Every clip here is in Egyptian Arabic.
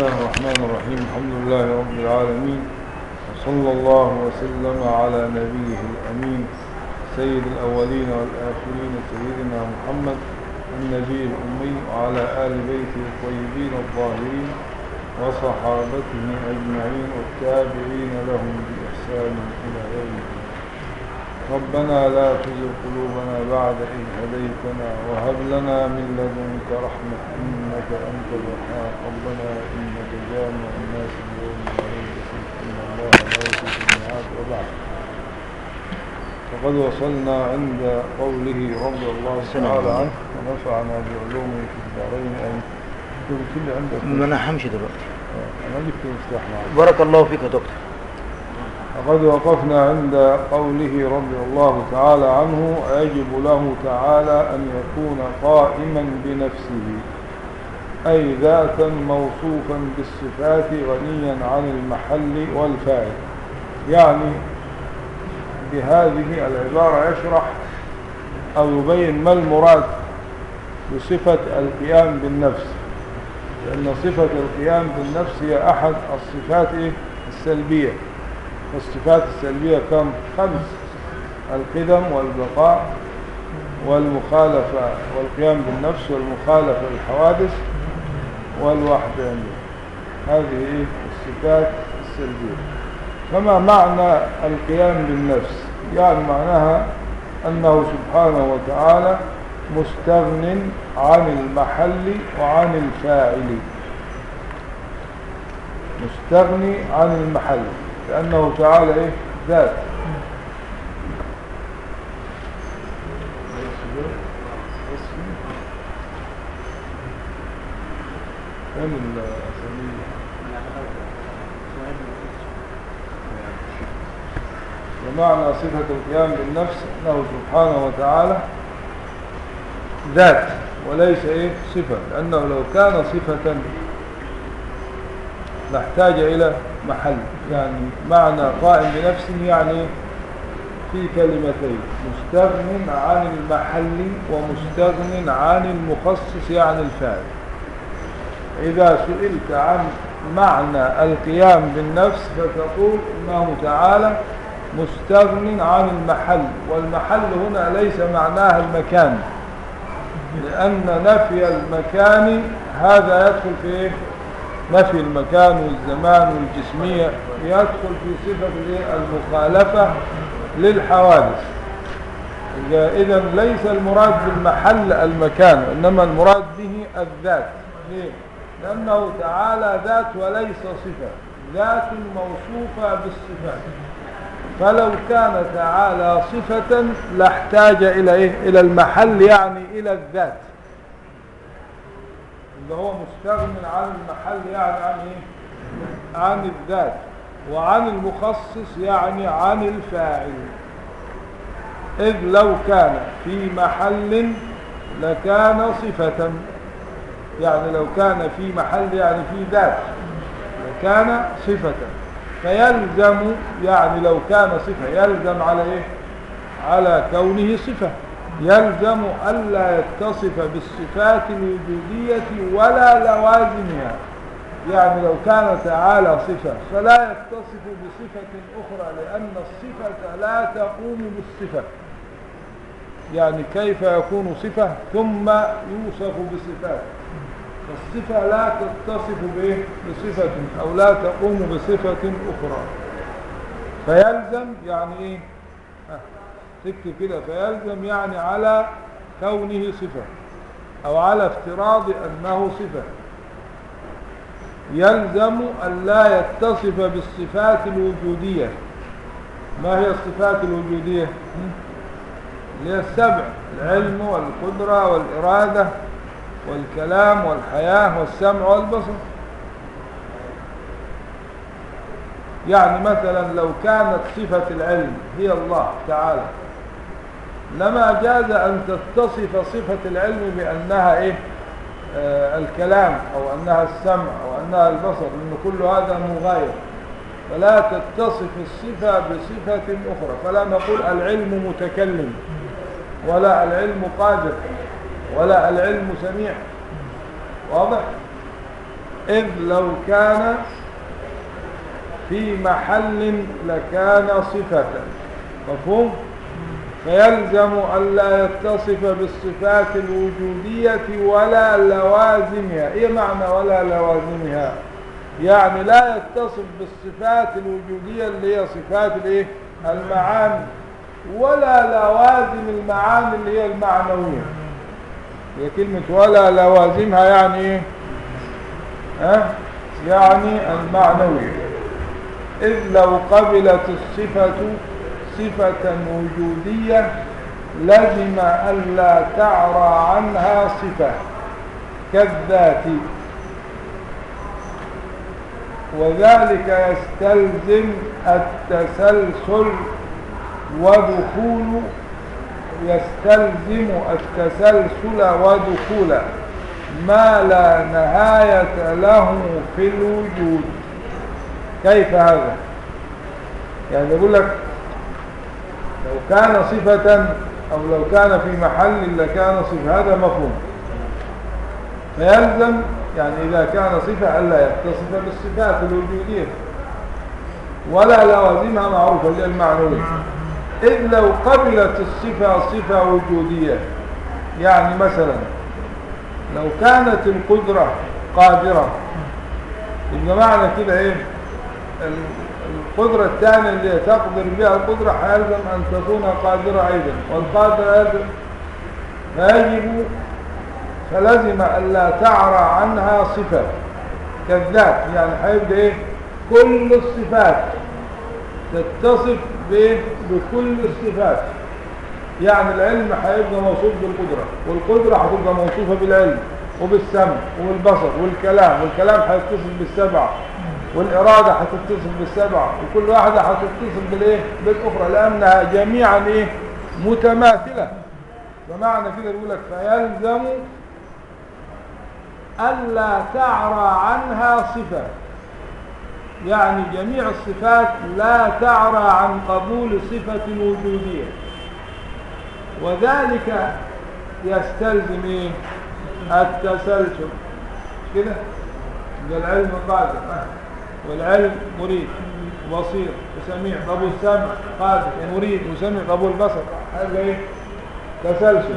الله الرحمن الرحيم الحمد لله رب العالمين وصلى الله وسلم على نبيه الأمين سيد الأولين والآخرين سيدنا محمد النبي الأمي وعلى آل بيته الطيبين الظاهرين وصحابته أجمعين والتابعين لهم بإحسان إلى يوم الدين ربنا لا تزغ قلوبنا بعد إذ هديتنا وهب لنا من لدنك رحمة إنك أنت الوهاب ربنا إنك جامع الناس اليوم لا ريب فيه إن الله لا يخلف الميعاد وبعد فقد وصلنا عند قوله رضي الله تعالى عنه ونفعنا بعلومه في الدارين أي قلت لي عندك ما انا همشي دلوقتي أنا جبت مفتاح معي بارك الله فيك يا دكتور وقد وقفنا عند قوله رضي الله تعالى عنه يجب له تعالى أن يكون قائما بنفسه أي ذاتا موصوفا بالصفات غنيا عن المحل والفاعل يعني بهذه العبارة يشرح أو يبين ما المراد بصفة القيام بالنفس لأن صفة القيام بالنفس هي أحد الصفات إيه؟ السلبية والصفات السلبية كم خمس القدم والبقاء والمخالفة والقيام بالنفس والمخالفة للحوادث والوحدانية هذه إيه؟ الصفات السلبية فما معنى القيام بالنفس يعني معناها أنه سبحانه وتعالى مستغن عن المحل وعن الفاعل مستغني عن المحل لأنه تعالى إيه ذات فين الأسامي ومعنى صفة القيام بالنفس أنه سبحانه وتعالى ذات وليس إيه صفة لأنه لو كان صفة لاحتاج إلى محل يعني معنى قائم بنفسه يعني في كلمتين مستغن عن المحل ومستغن عن المخصص يعني الفاعل إذا سئلت عن معنى القيام بالنفس فتقول إنه تعالى مستغن عن المحل والمحل هنا ليس معناها المكان لأن نفي المكان هذا يدخل في إيه؟ نفي المكان والزمان والجسمية يدخل في صفة المخالفة للحوادث إذا ليس المراد بالمحل المكان إنما المراد به الذات ليه؟ لأنه تعالى ذات وليس صفة ذات موصوفة بالصفات فلو كان تعالى صفة لاحتاج إلى إيه؟ إلى المحل يعني إلى الذات اللي هو مستغن عن المحل يعني عن ايه عن الذات وعن المخصص يعني عن الفاعل إذ لو كان في محل لكان صفة يعني لو كان في محل يعني في ذات لكان صفة فيلزم يعني لو كان صفة يلزم على ايه على كونه صفة يلزم ألا يتصف بالصفات الوجودية ولا لوازمها يعني لو كان تعالى صفة فلا يتصف بصفة أخرى لأن الصفة لا تقوم بالصفة يعني كيف يكون صفة ثم يوصف بصفات فالصفة لا تتصف به بصفة أو لا تقوم بصفة أخرى فيلزم يعني إيه تكتب كده فيلزم يعني على كونه صفة أو على افتراض أنه صفة يلزم أن لا يتصف بالصفات الوجودية ما هي الصفات الوجودية اللي هي السبع العلم والقدرة والإرادة والكلام والحياة والسمع والبصر يعني مثلا لو كانت صفة العلم هي الله تعالى لما جاز أن تتصف صفة العلم بأنها إيه آه الكلام أو أنها السمع أو أنها البصر لأن كل هذا مغاير فلا تتصف الصفة بصفة أخرى فلا نقول العلم متكلم ولا العلم قادر ولا العلم سميع واضح إذ لو كان في محل لكان صفة مفهوم فيلزم ألا يتصف بالصفات الوجودية ولا لوازمها إيه معنى ولا لوازمها يعني لا يتصف بالصفات الوجودية اللي هي صفات الايه المعاني ولا لوازم المعاني اللي هي المعنوية هي كلمة ولا لوازمها يعني ايه ها يعني المعنوية إذ لو قبلت الصفة صفة وجودية لزم ألا تعرى عنها صفة كالذات وذلك يستلزم التسلسل ودخول يستلزم التسلسل ودخول ما لا نهاية له في الوجود كيف هذا يعني يقول لك لو كان صفة أو لو كان في محل لكان صفة هذا مفهوم فيلزم يعني إذا كان صفة ألا يتصف بالصفات الوجودية ولا لوازمها معروفة اللي المعنوية إذ لو قبلت الصفة صفة وجودية يعني مثلا لو كانت القدرة قادرة يبقى معنى كده إيه القدرة الثانية اللي تقدر بها القدرة حيلزم أن تكون قادرة أيضا والقادرة أيضا فيجب فلزم ألا تعرى عنها صفة كالذات يعني حيبقى إيه كل الصفات تتصف بإيه بكل الصفات يعني العلم حيبقى موصوف بالقدرة والقدرة هتبقى موصوفة بالعلم وبالسمع وبالبصر والكلام والكلام هيتصف بالسبع والإرادة هتتصف بالسبع وكل واحدة هتتصف بالإيه بالأخرى لأنها جميعا إيه متماثلة فمعنى كده يقول لك فيلزم ألا تعرى عنها صفة يعني جميع الصفات لا تعرى عن قبول صفة وجودية وذلك يستلزم إيه التسلسل كده ده العلم قادر والعلم مريد بصير وسميع طب السمع قادر ومريد وسميع طب البصر هذا ايه تسلسل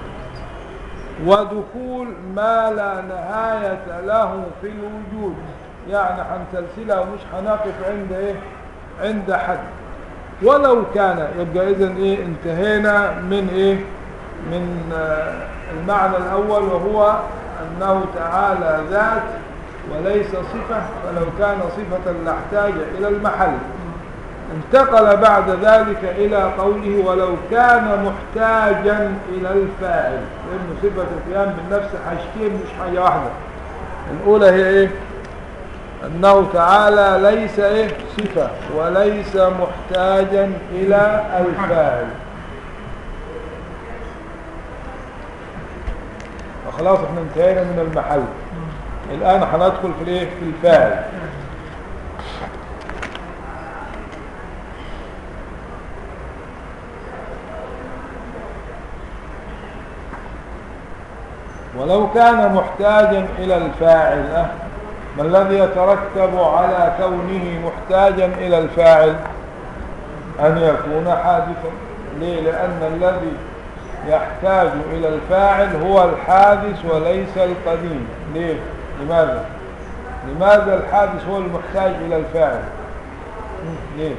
ودخول ما لا نهاية له في الوجود يعني حنسلسلها ومش حنقف عند ايه عند حد ولو كان يبقى اذا ايه انتهينا من ايه من آه المعنى الاول وهو انه تعالى ذات وليس صفة فلو كان صفة لاحتاج إلى المحل انتقل بعد ذلك إلى قوله ولو كان محتاجا إلى الفاعل لأن صفة القيام بالنفس حاجتين مش حاجة واحدة الأولى هي إيه أنه تعالى ليس إيه صفة وليس محتاجا إلى الفاعل وخلاص احنا انتهينا من المحل الآن هندخل في الايه في الفاعل ولو كان محتاجا إلى الفاعل أه ما الذي يترتب على كونه محتاجا إلى الفاعل أن يكون حادثا ليه لأن الذي يحتاج إلى الفاعل هو الحادث وليس القديم ليه لماذا لماذا الحادث هو المحتاج إلى الفاعل ليه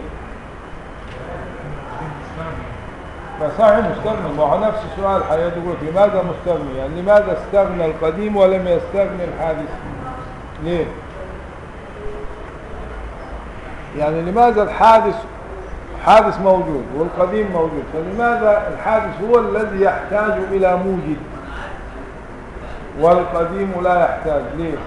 فصحيح مستغني ما هو نفس السؤال حياة يقول لماذا مستغني يعني لماذا استغنى القديم ولم يستغني الحادث ليه يعني لماذا الحادث حادث موجود والقديم موجود فلماذا الحادث هو الذي يحتاج إلى موجد والقديم لا يحتاج ليه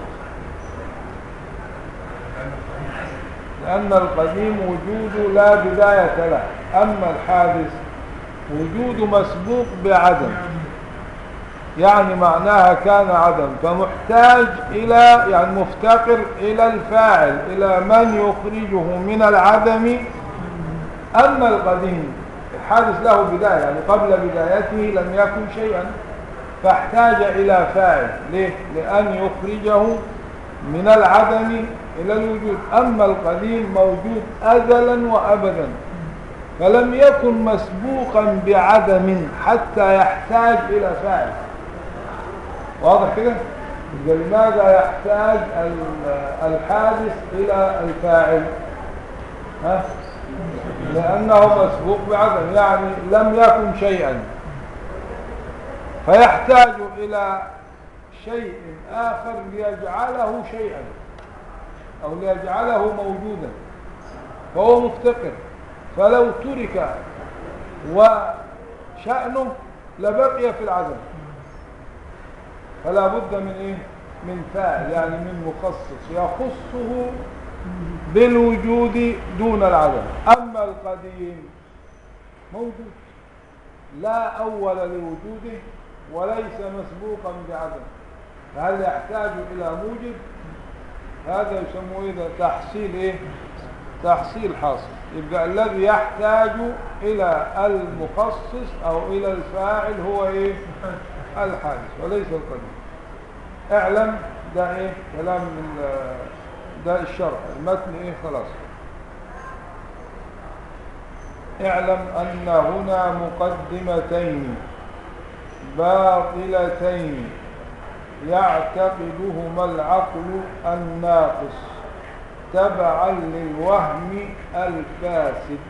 لأن القديم وجود لا بداية له أما الحادث وجود مسبوق بعدم يعني معناها كان عدم فمحتاج إلى يعني مفتقر إلى الفاعل إلى من يخرجه من العدم أما القديم الحادث له بداية يعني قبل بدايته لم يكن شيئا فاحتاج إلى فاعل ليه؟ لأن يخرجه من العدم إلى الوجود أما القديم موجود أزلا وأبدا فلم يكن مسبوقا بعدم حتى يحتاج إلى فاعل واضح كده يبقى لماذا يحتاج ال- الحادث إلى الفاعل ها لأنه مسبوق بعدم يعني لم يكن شيئا فيحتاج إلى شيء آخر ليجعله شيئا أو ليجعله موجودا فهو مفتقر فلو ترك وشأنه لبقي في العدم فلا بد من إيه؟ من فاعل يعني من مخصص يخصه بالوجود دون العدم أما القديم موجود لا أول لوجوده وليس مسبوقا بعدم فهل يحتاج إلى موجب هذا يسموه إذا تحصيل إيه تحصيل حاصل يبقى الذي يحتاج إلى المخصص أو إلى الفاعل هو إيه الحادث وليس القديم اعلم ده إيه كلام ال- ده الشرح المتن إيه خلاص اعلم أن هنا مقدمتين باطلتين يعتقدهما العقل الناقص تبعا للوهم الفاسد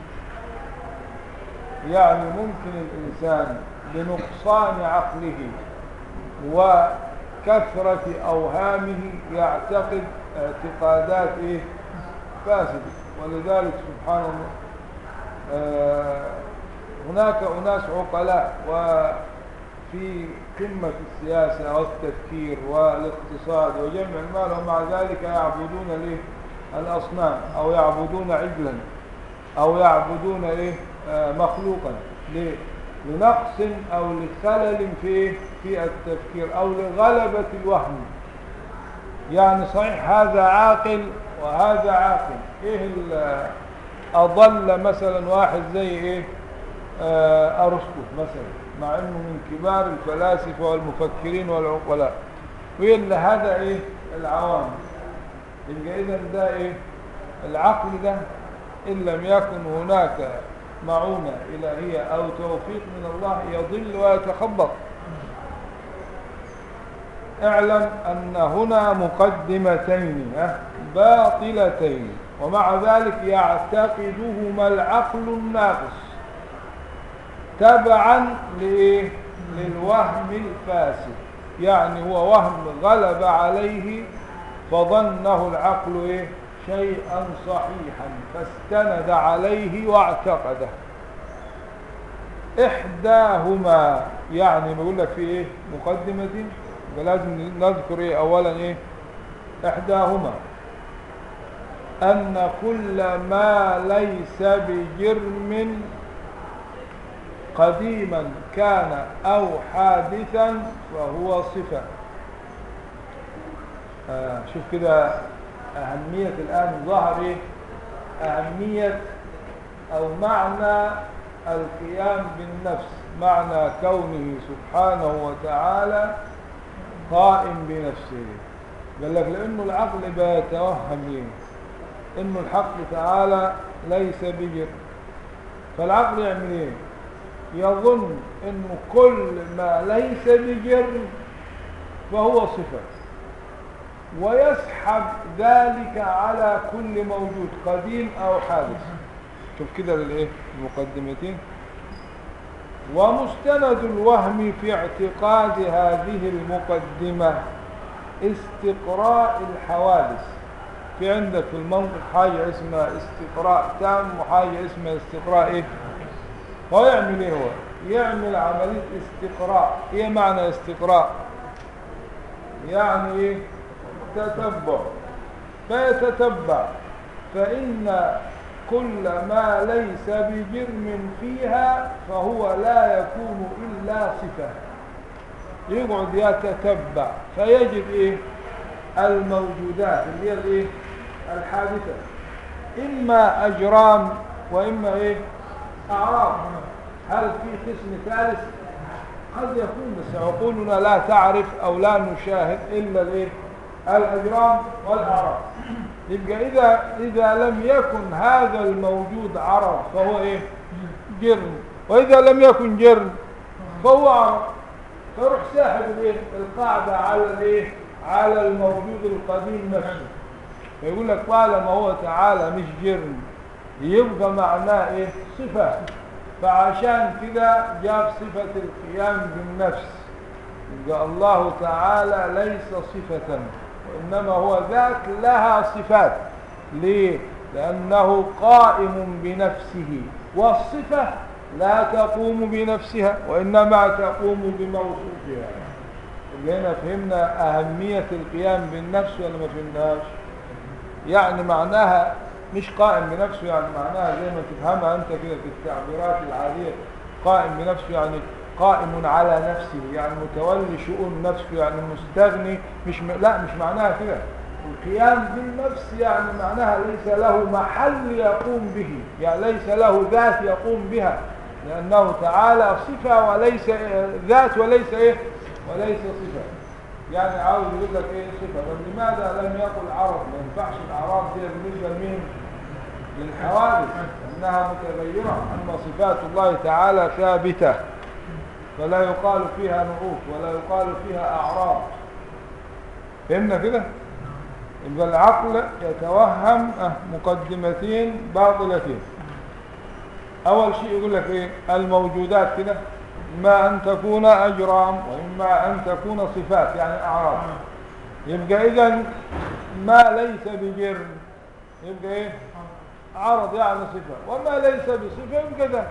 يعني ممكن الإنسان بنقصان عقله وكثرة أوهامه يعتقد اعتقادات إيه؟ فاسدة ولذلك سبحان الله آه، هناك أناس عقلاء وفي قمة السياسة والتفكير والاقتصاد وجمع المال ومع ذلك يعبدون ليه الأصنام أو يعبدون عجلا أو يعبدون إيه آه، مخلوقا ليه؟ لنقص أو لخلل في في التفكير أو لغلبة الوهم يعني صحيح هذا عاقل وهذا عاقل إيه ال- أضل مثلا واحد زي إيه آه، أرسطو مثلا مع أنه من كبار الفلاسفة والمفكرين والعقلاء ويقول هذا إيه العوام يبقى إذا ده إيه العقل ده إن لم يكن هناك معونة إلهية أو توفيق من الله يضل ويتخبط اعلم أن هنا مقدمتين ها، باطلتين ومع ذلك يعتقدهما العقل الناقص تبعا لإيه؟ للوهم الفاسد يعني هو وهم غلب عليه فظنه العقل إيه؟ شيئا صحيحا فاستند عليه واعتقده إحداهما يعني بقول لك في إيه مقدمة فلازم نذكر إيه أولا إيه إحداهما أن كل ما ليس بجرم قديما كان أو حادثا فهو صفة آه شوف كده أهمية الآن ظهر إيه؟ أهمية أو معنى القيام بالنفس معنى كونه سبحانه وتعالى قائم بنفسه قال لك لأنه العقل بيتوهم إيه؟ إنه الحق تعالى ليس بجر فالعقل يعمل إيه يظن إنه كل ما ليس بجر فهو صفة ويسحب ذلك على كل موجود قديم أو حادث شوف كده للإيه المقدمتين ومستند الوهم في اعتقاد هذه المقدمة استقراء الحوادث في عندك في المنطق حاجة اسمها استقراء تام وحاجة اسمها استقراء ايه هو يعمل ايه هو يعمل عملية استقراء ايه معنى استقراء يعني ايه تتبع فيتتبع فإن كل ما ليس بجرم فيها فهو لا يكون إلا صفة يقعد يتتبع فيجد ايه الموجودات اللي هي الايه الحادثة إما أجرام وإما إيه أعراض هل في قسم ثالث قد يكون بس عقولنا لا تعرف أو لا نشاهد إلا الإيه الأجرام والأعراض يبقى إذا إذا لم يكن هذا الموجود عرض فهو إيه جرم وإذا لم يكن جرم فهو عرض فروح ساحب الإيه القاعدة على الإيه على الموجود القديم نفسه فيقول لك طالما هو تعالى مش جرم يبقى معناه إيه صفة فعشان كده جاب صفة القيام بالنفس يبقى الله تعالى ليس صفة وإنما هو ذات لها صفات ليه؟ لأنه قائم بنفسه والصفة لا تقوم بنفسها وإنما تقوم بموصوفها يبقى هنا فهمنا أهمية القيام بالنفس ولا ما فهمناش يعني معناها مش قائم بنفسه يعني معناها زي ما تفهمها أنت كده في التعبيرات العادية قائم بنفسه يعني قائم على نفسه يعني متولي شؤون نفسه يعني مستغني مش م... لا مش معناها كده القيام بالنفس يعني معناها ليس له محل يقوم به يعني ليس له ذات يقوم بها لأنه تعالى صفة وليس ذات وليس إيه وليس صفة يعني عاوز يقول لك إيه صفة طب لماذا لم يقل عرض ما ينفعش الأعراض دي بالنسبة لمين للحوادث أنها متغيرة أما صفات الله تعالى ثابتة فلا يقال فيها نعوت ولا يقال فيها أعراض فهمنا كده يبقى العقل يتوهم مقدمتين باطلتين أول شيء يقول لك إيه الموجودات كده إما أن تكون أجرام وإما أن تكون صفات يعني أعراض يبقى إذا ما ليس بجرم يبقى إيه عرض يعني صفة وما ليس بصفة يبقى ده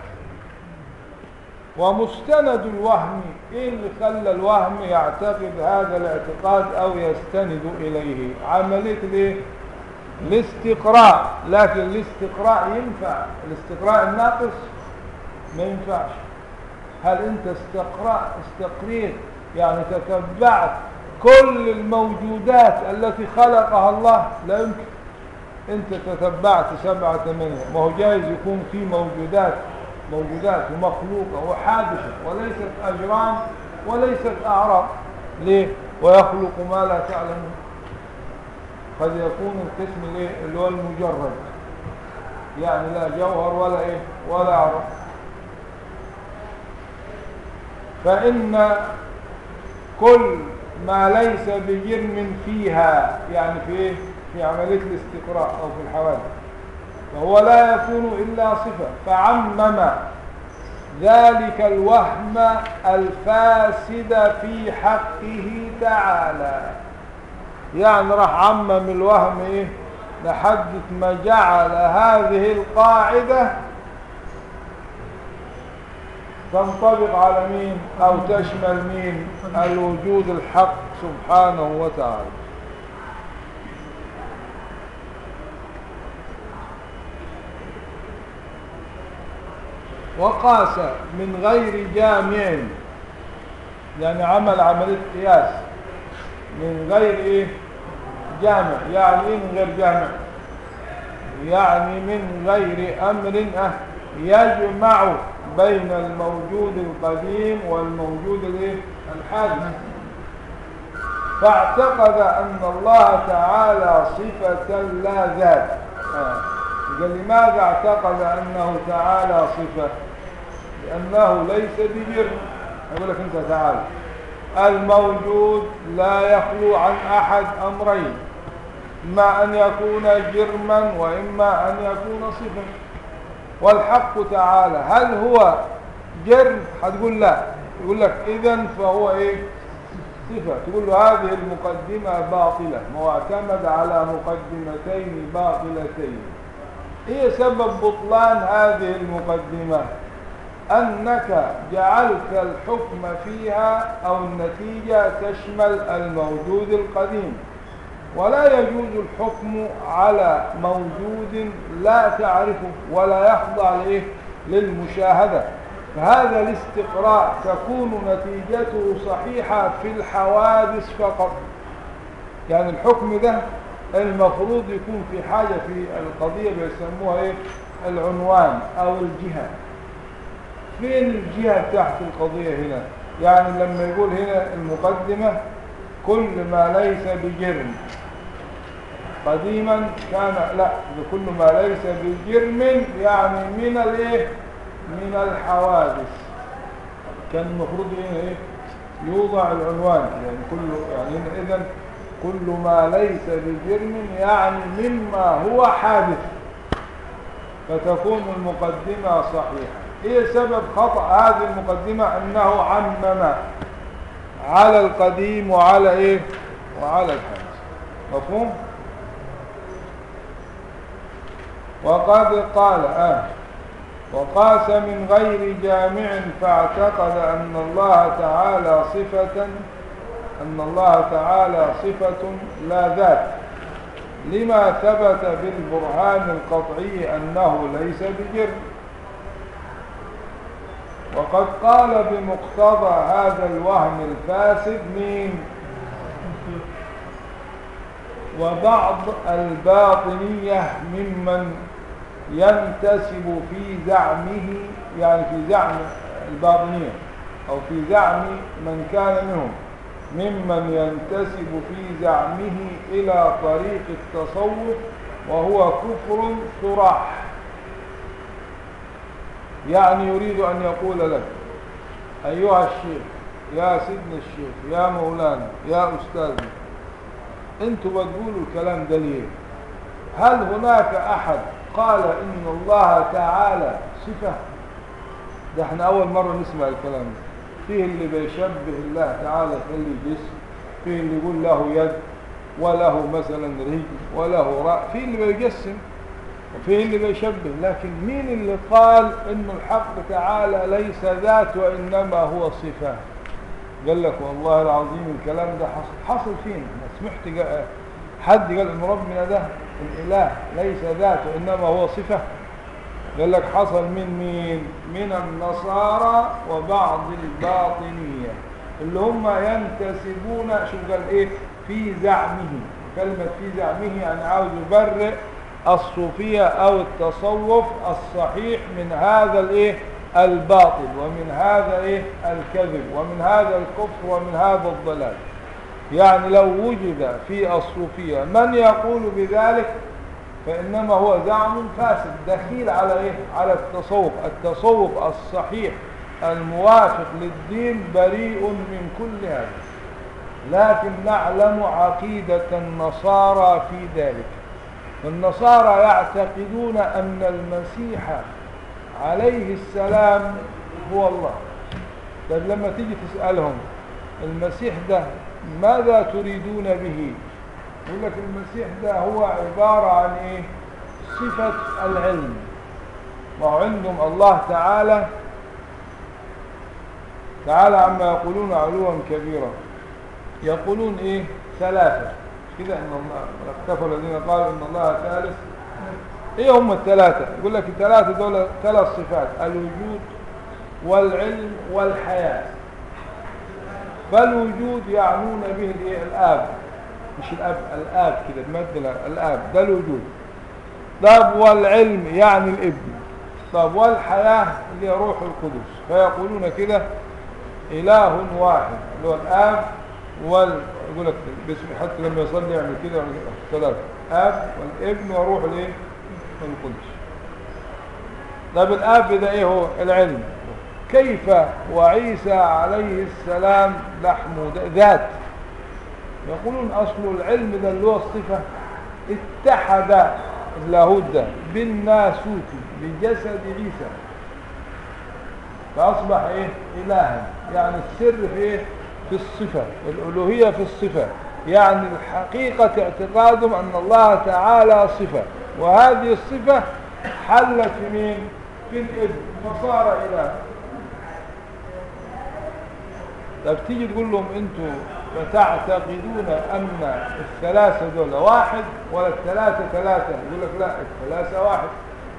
ومستند الوهم ايه اللي خلى الوهم يعتقد هذا الاعتقاد او يستند اليه عمليه الايه الاستقراء لكن الاستقراء ينفع الاستقراء الناقص ما ينفعش هل انت استقرأ استقريت يعني تتبعت كل الموجودات التي خلقها الله لا يمكن انت تتبعت سبعة ثمانية ما هو جايز يكون في موجودات موجودات ومخلوقة وحادثة وليست أجرام وليست أعراض ليه؟ ويخلق ما لا تعلمون قد يكون القسم الايه اللي هو المجرد يعني لا جوهر ولا ايه ولا عرض فإن كل ما ليس بجرم فيها يعني في ايه في عملية الاستقراء أو في الحوادث فهو لا يكون إلا صفة فعمم ذلك الوهم الفاسد في حقه تعالى يعني راح عمم الوهم ايه لحد ما جعل هذه القاعدة تنطبق على مين او تشمل مين الوجود الحق سبحانه وتعالى وقاس من غير جامع يعني عمل عملية قياس من غير ايه جامع يعني ايه من غير جامع يعني من غير امر اه يجمع بين الموجود القديم والموجود الايه الحادث فاعتقد ان الله تعالى صفة لا ذات آه. قال لماذا اعتقد انه تعالى صفة لانه ليس بجرم يقول لك انت تعالى الموجود لا يخلو عن احد امرين اما ان يكون جرما واما ان يكون صفة والحق تعالى هل هو جرم هتقول لا يقول لك اذا فهو ايه صفة تقول له هذه المقدمة باطلة ما هو اعتمد على مقدمتين باطلتين ايه سبب بطلان هذه المقدمة انك جعلت الحكم فيها او النتيجة تشمل الموجود القديم ولا يجوز الحكم على موجود لا تعرفه ولا يخضع لايه للمشاهدة فهذا الاستقراء تكون نتيجته صحيحة في الحوادث فقط يعني الحكم ده المفروض يكون في حاجة في القضية بيسموها ايه العنوان او الجهة فين الجهة تحت القضية هنا يعني لما يقول هنا المقدمة بكل ما ليس بجرم قديما كان لا بكل ما ليس بجرم يعني من الايه من الحوادث كان المفروض ايه إيه؟ يوضع العنوان يعني كل يعني اذا كل ما ليس بجرم يعني مما هو حادث فتكون المقدمة صحيحة ايه سبب خطأ هذه المقدمة انه عمم على القديم وعلى ايه وعلى الحادث مفهوم وقد قال آه وقاس من غير جامع فاعتقد أن الله تعالى صفة أن الله تعالى صفة لا ذات لما ثبت بالبرهان القطعي أنه ليس بجر وقد قال بمقتضى هذا الوهم الفاسد مين وبعض الباطنية ممن ينتسب في زعمه يعني في زعم الباطنية أو في زعم من كان منهم ممن ينتسب في زعمه إلى طريق التصوف وهو كفر صراح يعني يريد أن يقول لك أيها الشيخ يا سيدنا الشيخ يا مولانا يا أستاذنا انتوا بتقولوا الكلام ده ليه هل هناك أحد قال إن الله تعالى صفة ده احنا أول مرة نسمع الكلام ده فيه اللي بيشبه الله تعالى يخلي جسم فيه اللي يقول له يد وله مثلا رجل وله رأس فيه اللي بيجسم وفيه اللي بيشبه لكن مين اللي قال إن الحق تعالى ليس ذات وإنما هو صفة قال لك والله العظيم الكلام ده حصل حصل فين ما سمعت جاء حد قال ان ربنا ده الاله ليس ذات وانما هو صفه قال لك حصل من مين من النصارى وبعض الباطنيه اللي هم ينتسبون شو قال ايه في زعمه كلمه في زعمه يعني عاوز يبرئ الصوفيه او التصوف الصحيح من هذا الايه الباطل ومن هذا ايه الكذب ومن هذا الكفر ومن هذا الضلال يعني لو وجد في الصوفية من يقول بذلك فإنما هو زعم فاسد دخيل على إيه؟ على التصوف التصوف الصحيح الموافق للدين بريء من كل هذا لكن نعلم عقيدة النصارى في ذلك النصارى يعتقدون أن المسيح عليه السلام هو الله طيب لما تيجي تسألهم المسيح ده ماذا تريدون به يقول لك المسيح ده هو عبارة عن ايه صفة العلم وعندهم الله تعالى تعالى عما يقولون علوا كبيرا يقولون ايه ثلاثة كده ان الله اختفى الذين قالوا ان الله ثالث ايه هم الثلاثة يقول لك الثلاثة دول ثلاث صفات الوجود والعلم والحياة فالوجود يعنون به الايه الاب مش الاب الاب كده بمد الاب ده الوجود طب والعلم يعني الابن طب والحياة اللي هي روح القدس فيقولون كده اله واحد اللي هو الاب وال يقول لك باسم حتى لما يصلي يعمل كده ثلاثة اب والابن وروح الايه القدس طب الاب ده ايه هو العلم كيف وعيسى عليه السلام لحم ذات يقولون أصل العلم ده اللي هو الصفة اتحد اللاهوت ده بالناسوت بجسد عيسى فأصبح إيه إلها يعني السر في إيه في الصفة الألوهية في الصفة يعني الحقيقة اعتقادهم أن الله تعالى صفة وهذه الصفة حلت في مين في الابن فصار إله طب تيجي تقول لهم انتوا فتعتقدون ان الثلاثة دول واحد ولا الثلاثة ثلاثة يقول لك لا الثلاثة واحد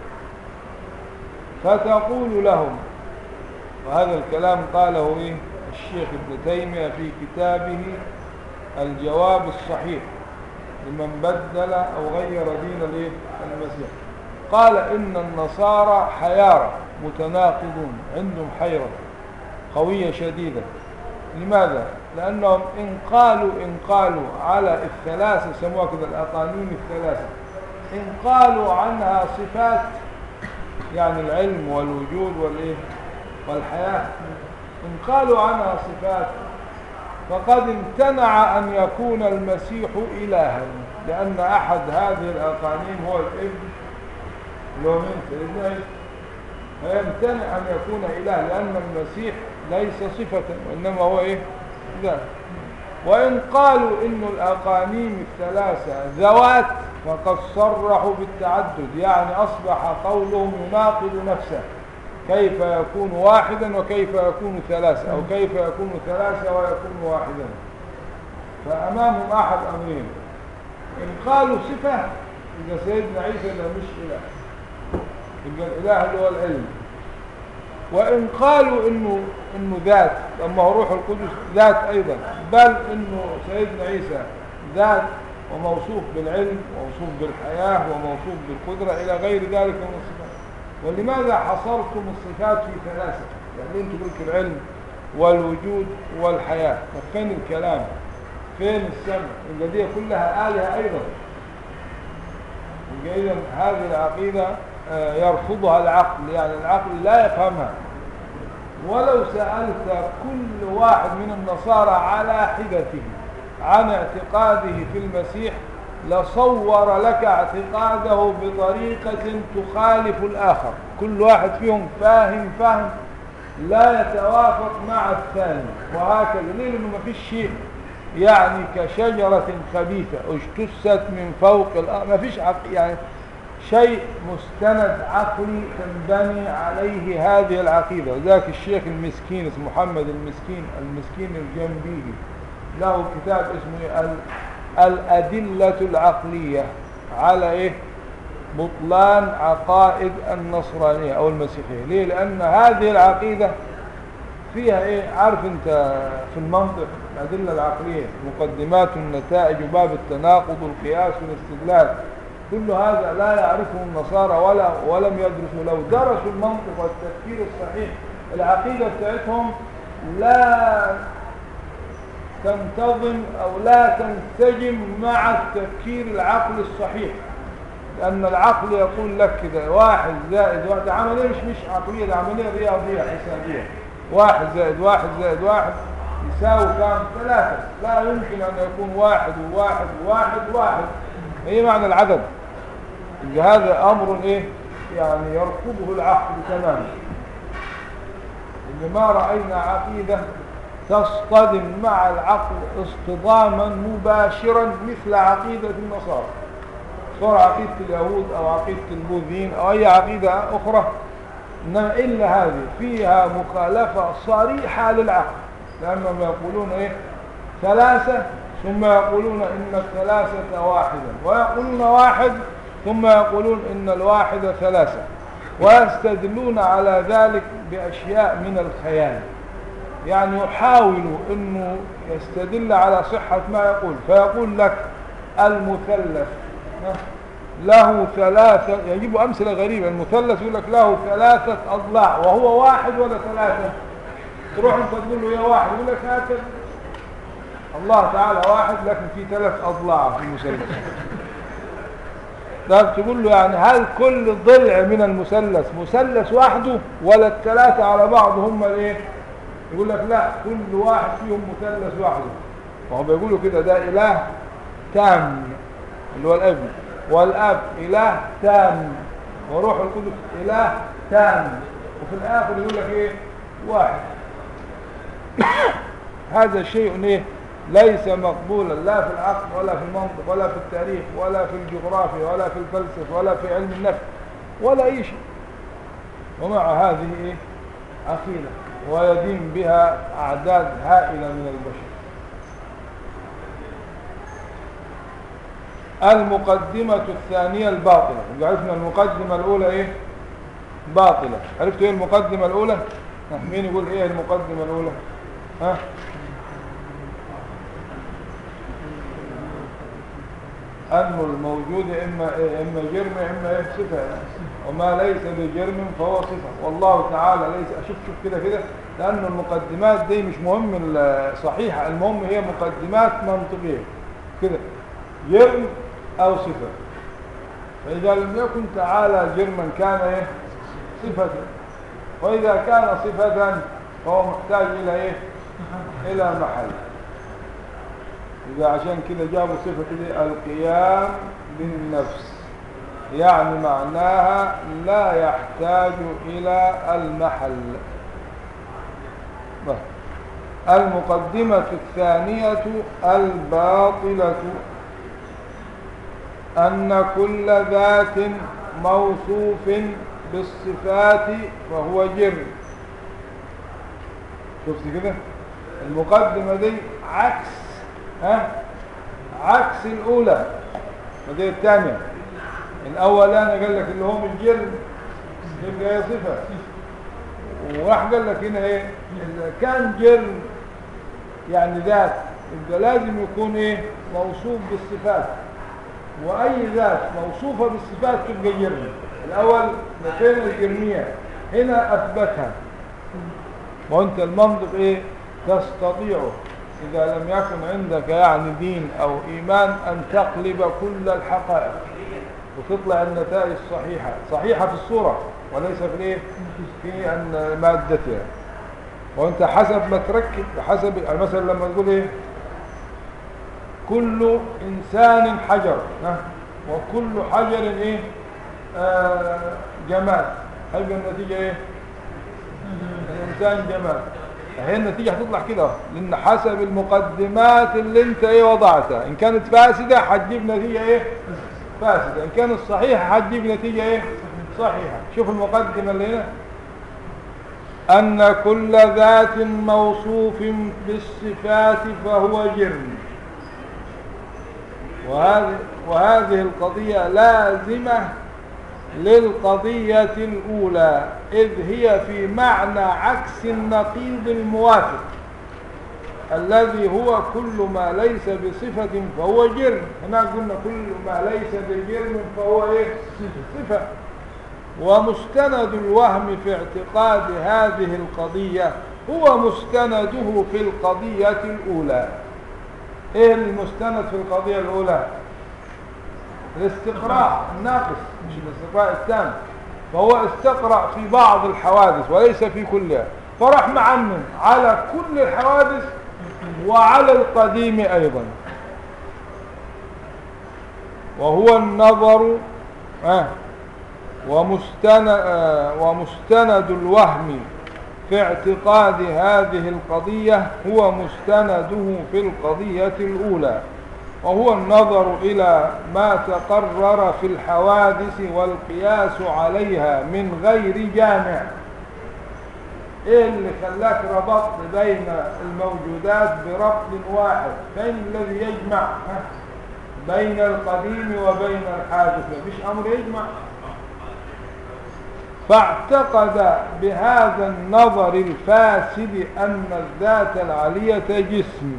فتقول لهم وهذا الكلام قاله إيه الشيخ ابن تيمية في كتابه الجواب الصحيح لمن بدل أو غير دين الايه المسيح قال إن النصارى حيارى متناقضون عندهم حيرة قوية شديدة لماذا لأنهم إن قالوا إن قالوا على الثلاثة سموها كذا الأقانيم الثلاثة إن قالوا عنها صفات يعني العلم والوجود والإيه والحياة إن قالوا عنها صفات فقد امتنع أن يكون المسيح إلها لأن أحد هذه الأقانيم هو الابن اللي هو من سيدنا عيسى فيمتنع أن يكون إله لأن المسيح ليس صفة وإنما هو إيه ذات وإن قالوا إن الأقانيم الثلاثة ذوات فقد صرحوا بالتعدد يعني أصبح قولهم يناقض نفسه كيف يكون واحدا وكيف يكون ثلاثة أو كيف يكون ثلاثة ويكون واحدا فأمامهم أحد أمرين إن قالوا صفة إذا سيدنا عيسى ده مش إله يبقى الإله اللي هو العلم وإن قالوا إنه إنه ذات لما هو روح القدس ذات أيضا بل إنه سيدنا عيسى ذات وموصوف بالعلم وموصوف بالحياة وموصوف بالقدرة إلى غير ذلك من الصفات ولماذا حصرتم الصفات في ثلاثة يعني انتم قلت العلم والوجود والحياة طب فين الكلام فين السمع يبقى دي كلها آلهة أيضا يبقى إذا هذه العقيدة آه، يرفضها العقل يعني العقل لا يفهمها ولو سألت كل واحد من النصارى على حدته عن اعتقاده في المسيح لصور لك اعتقاده بطريقة تخالف الآخر كل واحد فيهم فاهم فهم لا يتوافق مع الثاني وهكذا ليه لأنه ما فيش شيء يعني كشجرة خبيثة اجتثت من فوق الأرض ما فيش عق... يعني شيء مستند عقلي تنبني عليه هذه العقيدة وذاك الشيخ المسكين اسمه محمد المسكين المسكين الجنبيلي له كتاب اسمه ال... الأدلة العقلية على إيه بطلان عقائد النصرانية أو المسيحية ليه لأن هذه العقيدة فيها إيه عارف أنت في المنطق الأدلة العقلية مقدمات النتائج وباب التناقض والقياس والاستدلال كل هذا لا يعرفه النصارى ولا ولم يدرسوا لو درسوا المنطق والتفكير الصحيح العقيدة بتاعتهم لا تنتظم أو لا تنسجم مع التفكير العقل الصحيح لأن العقل يقول لك كده واحد زائد واحد ده عملية مش مش عقلية ده عملية رياضية حسابية واحد زائد واحد زائد واحد يساوي كام ثلاثة لا يمكن أن يكون واحد وواحد وواحد واحد ايه معنى العدد يبقى هذا أمر إيه يعني يرفضه العقل تماما إن ما رأينا عقيدة تصطدم مع العقل اصطداما مباشرا مثل عقيدة النصارى صار عقيدة اليهود أو عقيدة البوذيين أو أي عقيدة أخرى إنما إلا هذه فيها مخالفة صريحة للعقل لأنهم يقولون إيه ثلاثة ثم يقولون إن الثلاثة واحدا ويقولون واحد ثم يقولون إن الواحد ثلاثة ويستدلون على ذلك بأشياء من الخيال يعني يحاول أنه يستدل على صحة ما يقول فيقول لك المثلث له ثلاثة يجيب أمثلة غريبة المثلث يقول لك له ثلاثة أضلاع وهو واحد ولا ثلاثة تروح انت تقول له يا واحد يقول لك هكذا الله تعالى واحد لكن في ثلاث أضلاع في المثلث ده تقول له يعني هل كل ضلع من المثلث مثلث وحده ولا الثلاثة على بعض هم الايه يقول لك لا كل واحد فيهم مثلث وحده وهو بيقولوا كده ده إله تام اللي هو الابن والاب إله تام وروح القدس إله تام وفي الآخر يقول لك ايه واحد هذا شيء ايه ليس مقبولا لا في العقل ولا في المنطق ولا في التاريخ ولا في الجغرافيا ولا في الفلسفة ولا في علم النفس ولا أي شيء ومع هذه إيه؟ عقيدة ويدين بها أعداد هائلة من البشر المقدمة الثانية الباطلة عرفنا المقدمة الأولى إيه باطلة عرفتوا إيه المقدمة الأولى مين يقول إيه المقدمة الأولى ها أنه الموجود إما إيه إما جرم إما إيه صفة يعني. وما ليس بجرم فهو صفة والله تعالى ليس أشوف شوف كده كده لأن المقدمات دي مش مهم الصحيحة المهم هي مقدمات منطقية كده جرم أو صفة فإذا لم يكن تعالى جرما كان إيه صفة وإذا كان صفة فهو محتاج إلى إيه إلى محل إذا عشان كده جابوا صفة كده القيام بالنفس يعني معناها لا يحتاج إلى المحل بس. المقدمة الثانية الباطلة أن كل ذات موصوف بالصفات فهو جرم شفت كده المقدمة دي عكس ها عكس الأولى ودي الثانية الأولاني قال لك اللي هو من جرم يبقى هي صفة وراح قال لك هنا ايه إذا كان جرم يعني ذات يبقى لازم يكون ايه موصوف بالصفات وأي ذات موصوفة بالصفات تبقى جرم الأول فين الجرمية هنا أثبتها وأنت المنطق إيه تستطيع إذا لم يكن عندك يعني دين أو إيمان أن تقلب كل الحقائق وتطلع النتائج صحيحة صحيحة في الصورة وليس في الإيه في أن مادتها وأنت حسب ما تركب حسب يعني مثلا لما تقول إيه كل إنسان حجر ها؟ وكل حجر إيه آه جمال هيبقى النتيجة إيه الإنسان جمال هي النتيجة هتطلع كده لأن حسب المقدمات اللي انت ايه وضعتها إن كانت فاسدة هتجيب نتيجة ايه فاسدة إن كانت صحيحة هتجيب نتيجة ايه صحيحة شوف المقدمة اللي هنا أن كل ذات موصوف بالصفات فهو جرم وهذه, وهذه القضية لازمة للقضية الأولى إذ هي في معنى عكس النقيض الموافق الذي هو كل ما ليس بصفة فهو جرم هنا قلنا كل ما ليس بجرم فهو إيه؟ صفة ومستند الوهم في اعتقاد هذه القضية هو مستنده في القضية الأولى إيه المستند في القضية الأولى الاستقراء الناقص مش الاستقراء التام فهو استقرأ في بعض الحوادث وليس في كلها فراح معنن على كل الحوادث وعلى القديم أيضا وهو النظر آه ومستند, آه ومستند الوهم في اعتقاد هذه القضية هو مستنده في القضية الأولى وهو النظر إلى ما تقرر في الحوادث والقياس عليها من غير جامع ايه اللي خلاك ربطت بين الموجودات بربط واحد فين الذي يجمع بين القديم وبين الحادث مفيش امر يجمع فاعتقد بهذا النظر الفاسد ان الذات العلية جسم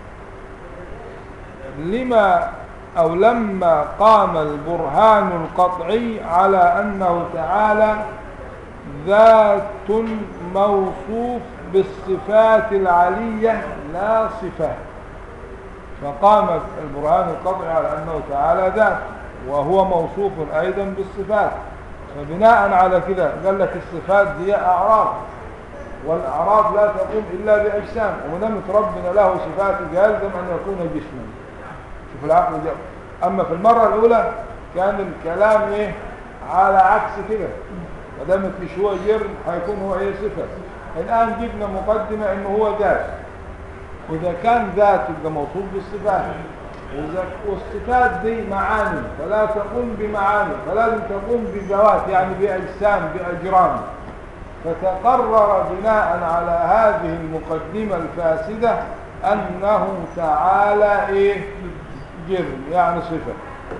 لما أو لما قام البرهان القطعي على أنه تعالى ذات موصوف بالصفات العلية لا صفات فقام البرهان القطعي على أنه تعالى ذات وهو موصوف أيضا بالصفات فبناء على كده قال لك الصفات هي أعراض والأعراض لا تقوم إلا بأجسام ومدامة ربنا له صفات يلزم أن يكون جسما شوف العقل جاب اما في المرة الاولى كان الكلام ايه على عكس كده ما دامت مش هو جرم هيكون هو ايه صفة الان جبنا مقدمة انه هو ذات واذا كان ذات يبقى موصوف بالصفات والصفات دي معاني فلا تقوم بمعاني فلازم تقوم بذوات يعني باجسام باجرام فتقرر بناء على هذه المقدمة الفاسدة انه تعالى ايه جرم يعني صفة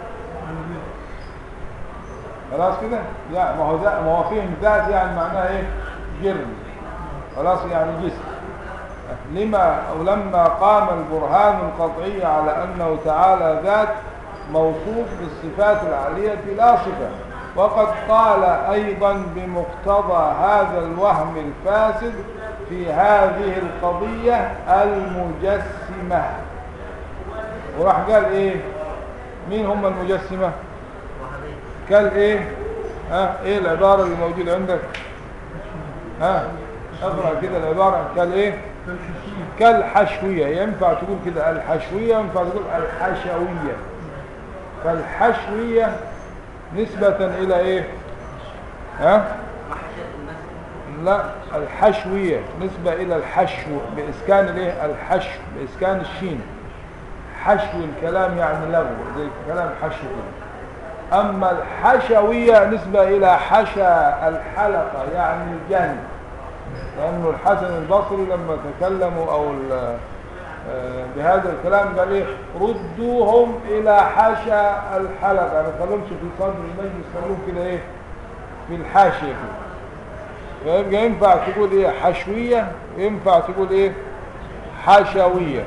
خلاص كده يعني ما هو ده ما هو فيهم ذات يعني معناها ايه جرم خلاص يعني جسم لما او لما قام البرهان القطعي على انه تعالى ذات موصوف بالصفات العالية لا صفة وقد قال أيضا بمقتضى هذا الوهم الفاسد في هذه القضية المجسمة وراح قال ايه مين هم المجسمة قال ايه ها ايه العبارة اللي موجودة عندك ها اقرأ كده العبارة قال ايه كالحشوية ينفع تقول كده الحشوية ينفع تقول الحشوية فالحشوية نسبة إلى إيه ها لا الحشوية نسبة إلى الحشو بإسكان الإيه الحشو بإسكان الشين حشو الكلام يعني لغو زي كلام حشو كده أما الحشوية نسبة إلى حشا الحلقة يعني الجانب لأنه الحسن البصري لما تكلموا أو ال- آه، بهذا الكلام قال إيه ردوهم إلى حشا الحلقة ما تخلوهمش في صدر المجلس خلوهم كده إيه في الحاشية كده فيبقى ينفع تقول إيه حشوية ينفع تقول إيه حشوية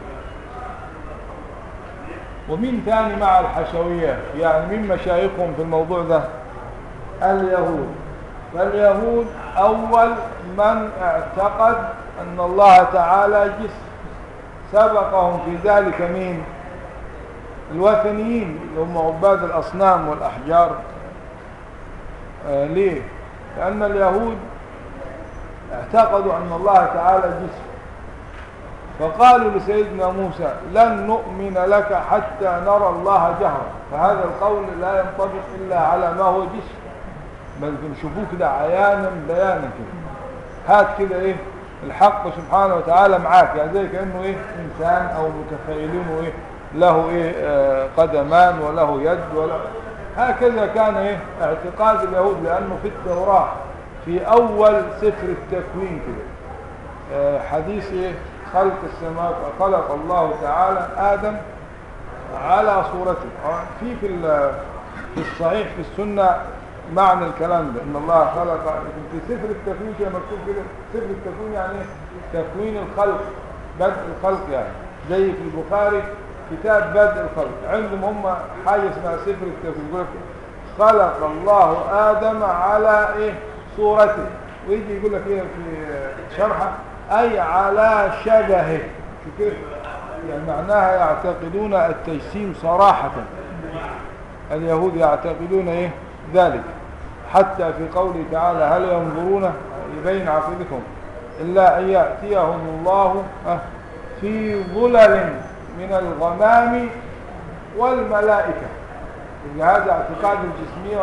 ومين تاني مع الحشوية يعني مين مشايخهم في الموضوع ده اليهود فاليهود أول من اعتقد أن الله تعالى جسم سبقهم في ذلك مين الوثنيين اللي هم عباد الأصنام والأحجار آه ليه لأن اليهود اعتقدوا أن الله تعالى جسم فقالوا لسيدنا موسى لن نؤمن لك حتى نرى الله جهرا فهذا القول لا ينطبق إلا على ما هو جسم بل نشوفوه كده عيانا بيانا كده هات كده ايه الحق سبحانه وتعالى معاك يعني زي كأنه ايه انسان او متخيلينه ايه له ايه آه قدمان وله يد ولا هكذا كان ايه اعتقاد اليهود لانه في التوراة في اول سفر التكوين كده آه حديث ايه خلق السماوات خلق الله تعالى ادم على صورته في في في الصحيح في السنه معنى الكلام ده ان الله خلق في سفر التكوين كده مكتوب كده سفر التكوين يعني إيه؟ تكوين الخلق بدء الخلق يعني زي في البخاري كتاب بدء الخلق عندهم هم حاجه اسمها سفر التكوين يقول لك خلق الله ادم على ايه صورته ويجي يقول لك ايه في شرحه اي على شبهه شو كده يعني معناها يعتقدون التجسيم صراحه اليهود يعتقدون ايه ذلك حتى في قوله تعالى هل ينظرون يبين عقيدتهم إلا أن يأتيهم الله في ظلل من الغمام والملائكة هذا اعتقاد الجسمية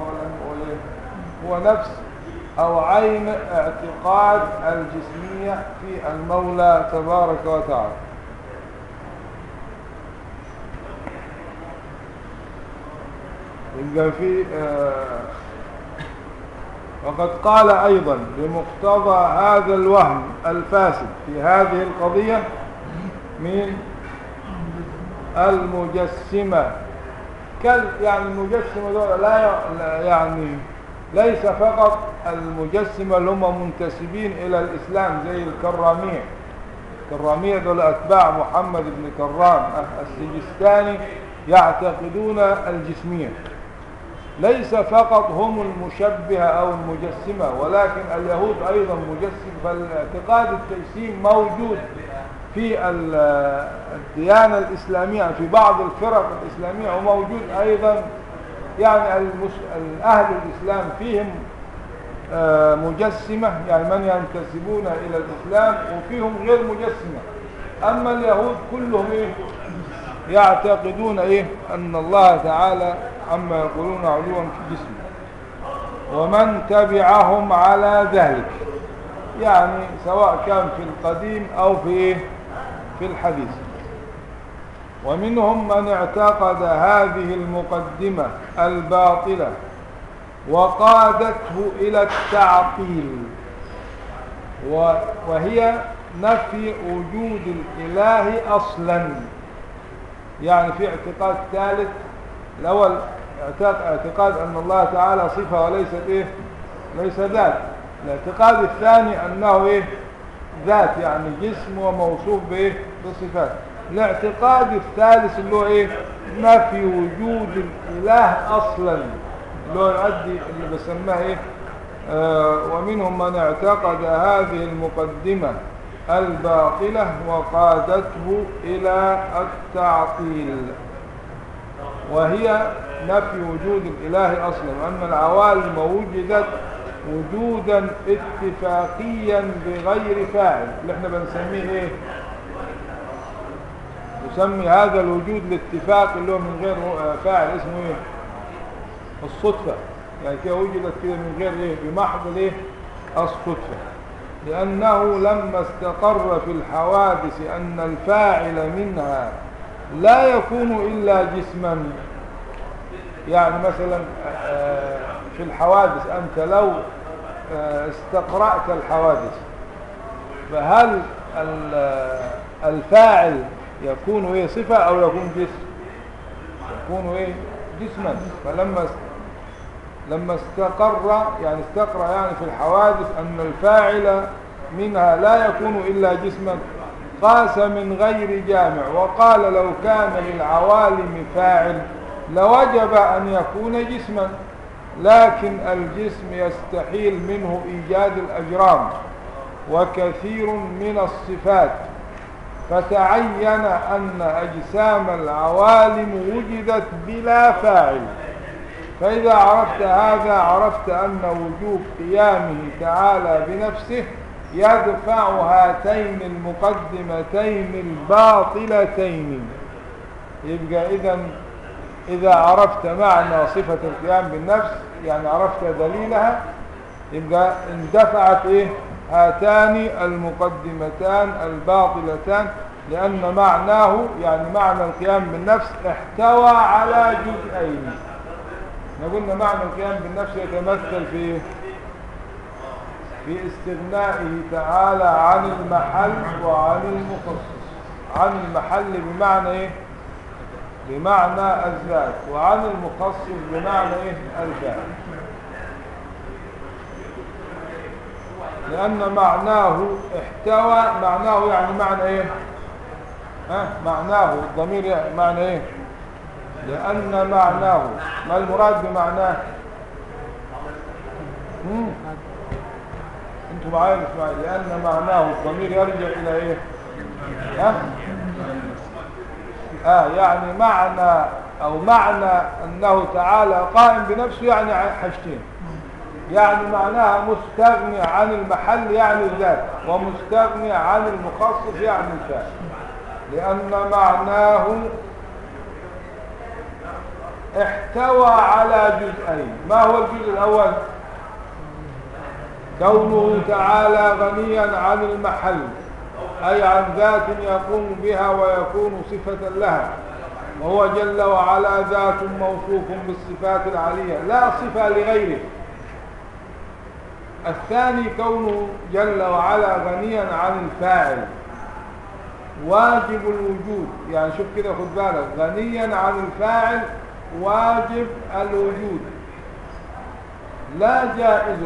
هو نفس أو عين اعتقاد الجسمية في المولى تبارك وتعالى يبقى في آه وقد قال أيضا بمقتضى هذا الوهم الفاسد في هذه القضية من المجسمة كل يعني المجسمة دول لا يعني ليس فقط المجسمة اللي هم منتسبين إلى الإسلام زي الكرامية الكرامية دول أتباع محمد بن كرام السجستاني يعتقدون الجسمية ليس فقط هم المشبهة أو المجسمة ولكن اليهود أيضا مجسم فالاعتقاد التجسيم موجود في الديانة الإسلامية في بعض الفرق الإسلامية وموجود أيضا يعني المس... أهل الإسلام فيهم مجسمة يعني من ينتسبون إلى الإسلام وفيهم غير مجسمة أما اليهود كلهم إيه يعتقدون إيه أن الله تعالى عما يقولون علوا في جسمه ومن تبعهم على ذلك يعني سواء كان في القديم أو في إيه في الحديث ومنهم من اعتقد هذه المقدمة الباطلة وقادته إلى التعطيل وهي نفي وجود الإله أصلا يعني في اعتقاد ثالث الأول اعتقاد أن الله تعالى صفة وليست إيه ليس ذات الاعتقاد الثاني أنه إيه ذات يعني جسم وموصوف بإيه بصفات الاعتقاد الثالث اللي هو ايه نفي وجود الاله اصلا اللي هو يؤدي اللي بسماه ايه آه ومنهم من اعتقد هذه المقدمة الباطلة وقادته الى التعطيل وهي نفي وجود الاله اصلا وان العوالم وجدت وجودا اتفاقيا بغير فاعل اللي احنا بنسميه ايه يسمي هذا الوجود الاتفاق اللي هو من غير فاعل اسمه ايه الصدفة يعني كده وجدت كده من غير ايه بمحض الايه الصدفة لأنه لما استقر في الحوادث أن الفاعل منها لا يكون إلا جسما يعني مثلا في الحوادث أنت لو استقرأت الحوادث فهل الفاعل يكون ايه صفة او يكون جسم يكون ايه جسما فلما لما استقر يعني استقر يعني في الحوادث ان الفاعل منها لا يكون الا جسما قاس من غير جامع وقال لو كان للعوالم فاعل لوجب ان يكون جسما لكن الجسم يستحيل منه ايجاد الاجرام وكثير من الصفات فتعين أن أجسام العوالم وجدت بلا فاعل فإذا عرفت هذا عرفت أن وجوب قيامه تعالى بنفسه يدفع هاتين المقدمتين الباطلتين يبقى إذا إذا عرفت معنى صفة القيام بالنفس يعني عرفت دليلها يبقى اندفعت إيه هاتان المقدمتان الباطلتان لأن معناه يعني معنى القيام بالنفس احتوى على جزئين قلنا معنى القيام بالنفس يتمثل في في استغنائه تعالى عن المحل وعن المخصص عن المحل بمعنى ايه بمعنى الذات وعن المخصص بمعنى ايه الفاعل لأن معناه احتوى معناه يعني معنى ايه ها معناه الضمير يعني معنى ايه لأن معناه ما المراد بمعناه مم. انتوا معايا مش معايا لأن معناه الضمير يرجع إلى ايه ها آه يعني معنى أو معنى أنه تعالى قائم بنفسه يعني حاجتين يعني معناها مستغني عن المحل يعني الذات ومستغني عن المخصص يعني الفاعل لأن معناه احتوى على جزئين ما هو الجزء الأول كونه تعالى غنيا عن المحل أي عن ذات يقوم بها ويكون صفة لها وهو جل وعلا ذات موصوف بالصفات العالية لا صفة لغيره الثاني كونه جل وعلا غنيا عن الفاعل واجب الوجود يعني شوف كده خد بالك غنيا عن الفاعل واجب الوجود لا جائزه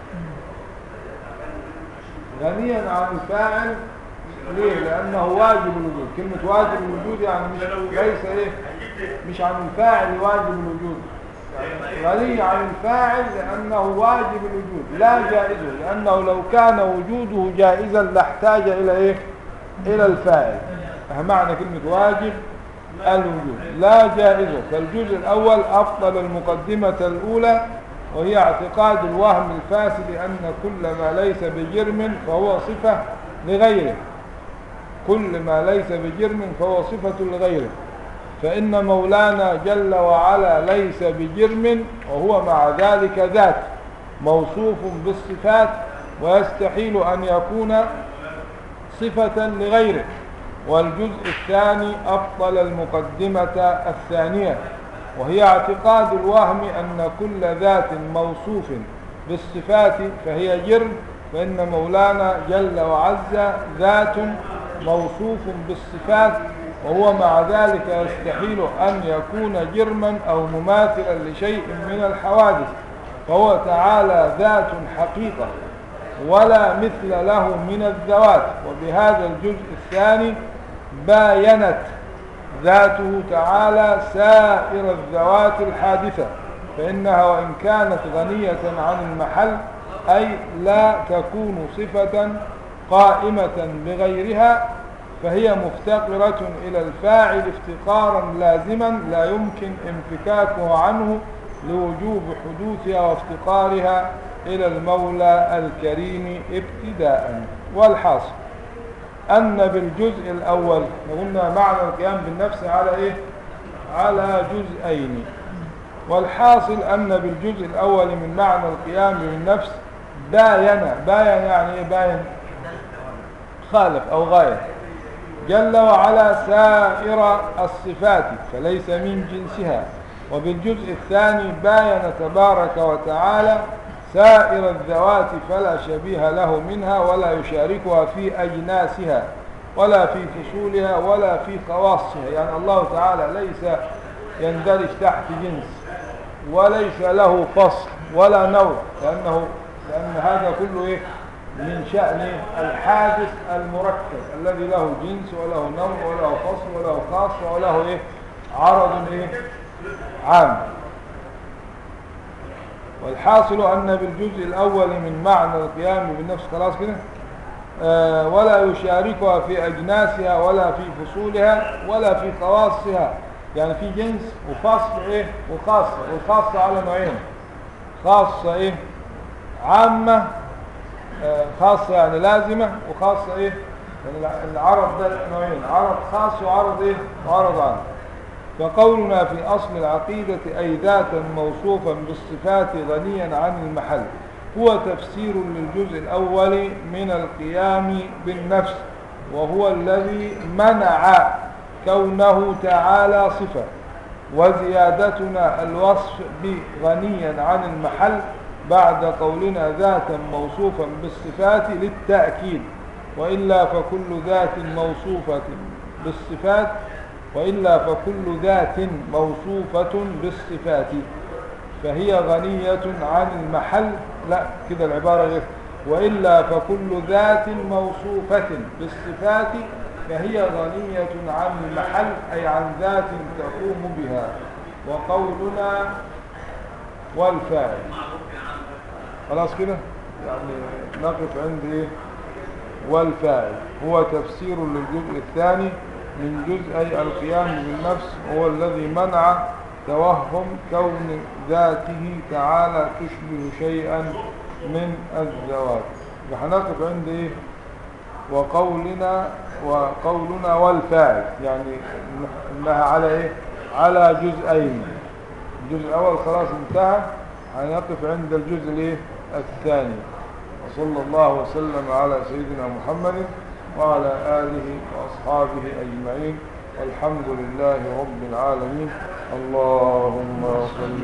غنيا عن الفاعل ليه لانه واجب الوجود كلمة واجب الوجود يعني مش ليس ايه مش عن الفاعل واجب الوجود غني عن الفاعل لأنه واجب الوجود لا جائزه لأنه لو كان وجوده جائزا لاحتاج إلى إيه إلى الفاعل معنى كلمة واجب الوجود لا جائزه فالجزء الأول أفضل المقدمة الأولى وهي اعتقاد الوهم الفاسد أن كل ما ليس بجرم فهو صفة لغيره كل ما ليس بجرم فهو صفة لغيره فإن مولانا جل وعلا ليس بجرم وهو مع ذلك ذات موصوف بالصفات ويستحيل أن يكون صفة لغيره والجزء الثاني أبطل المقدمة الثانية وهي اعتقاد الوهم أن كل ذات موصوف بالصفات فهي جرم فإن مولانا جل وعز ذات موصوف بالصفات وهو مع ذلك يستحيل أن يكون جرما أو مماثلا لشيء من الحوادث فهو تعالى ذات حقيقة ولا مثل له من الذوات وبهذا الجزء الثاني باينت ذاته تعالى سائر الذوات الحادثة فإنها وإن كانت غنية عن المحل أي لا تكون صفة قائمة بغيرها فهي مفتقرة إلى الفاعل افتقارا لازما لا يمكن انفكاكه عنه لوجوب حدوثها وافتقارها إلى المولى الكريم ابتداء والحاصل أن بالجزء الأول قلنا معنى القيام بالنفس على إيه؟ على جزئين والحاصل أن بالجزء الأول من معنى القيام بالنفس باين باين يعني إيه باين خالف أو غاية جل وعلا سائر الصفات فليس من جنسها وبالجزء الثاني باين تبارك وتعالى سائر الذوات فلا شبيه له منها ولا يشاركها في أجناسها ولا في فصولها ولا في خواصها يعني الله تعالى ليس يندرج تحت جنس وليس له فصل ولا نوع لأنه لأن هذا كله إيه من شأن الحادث المركب الذي له جنس وله نوع وله فصل وله خاص وله إيه عرض إيه عام والحاصل أن بالجزء الأول من معنى القيام بالنفس خلاص كده آه ولا يشاركها في أجناسها ولا في فصولها ولا في خواصها يعني في جنس وفصل إيه وخاصة والخاصة على نوعين خاصة إيه عامة آه خاصة يعني لازمة وخاصة إيه يعني العرض ده نوعين عرض خاص وعرض إيه وعرض عام فقولنا في أصل العقيدة أي ذاتا موصوفا بالصفات غنيا عن المحل هو تفسير للجزء الأول من القيام بالنفس وهو الذي منع كونه تعالى صفة وزيادتنا الوصف بغنيا عن المحل بعد قولنا ذاتا موصوفا بالصفات للتأكيد وإلا فكل ذات موصوفة بالصفات وإلا فكل ذات موصوفة بالصفات فهي غنية عن المحل لا كده العبارة غير وإلا فكل ذات موصوفة بالصفات فهي غنية عن المحل أي عن ذات تقوم بها وقولنا والفاعل خلاص كده يعني نقف عند ايه والفاعل هو تفسير للجزء الثاني من جزء القيام بالنفس هو الذي منع توهم كون ذاته تعالى تشبه شيئا من الذوات فهنقف عند ايه وقولنا وقولنا والفاعل يعني انها على ايه على جزئين الجزء الاول خلاص انتهى هنقف عند الجزء الايه الثاني وصلى الله وسلم على سيدنا محمد وعلى آله وأصحابه أجمعين والحمد لله رب العالمين اللهم صل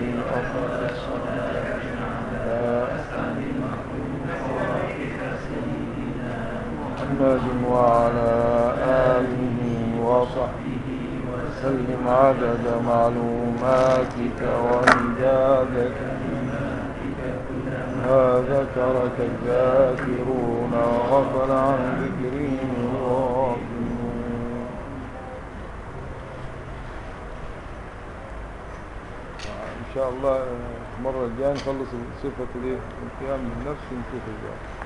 محمد وعلى آله وصحبه وسلم عدد معلوماتك وإمداد ما ذكرك الذاكرون وغفل عن ذكرهم الغافلون ان شاء الله المرة الجاية نخلص صفة الايه القيام بالنفس ونشوف الجواب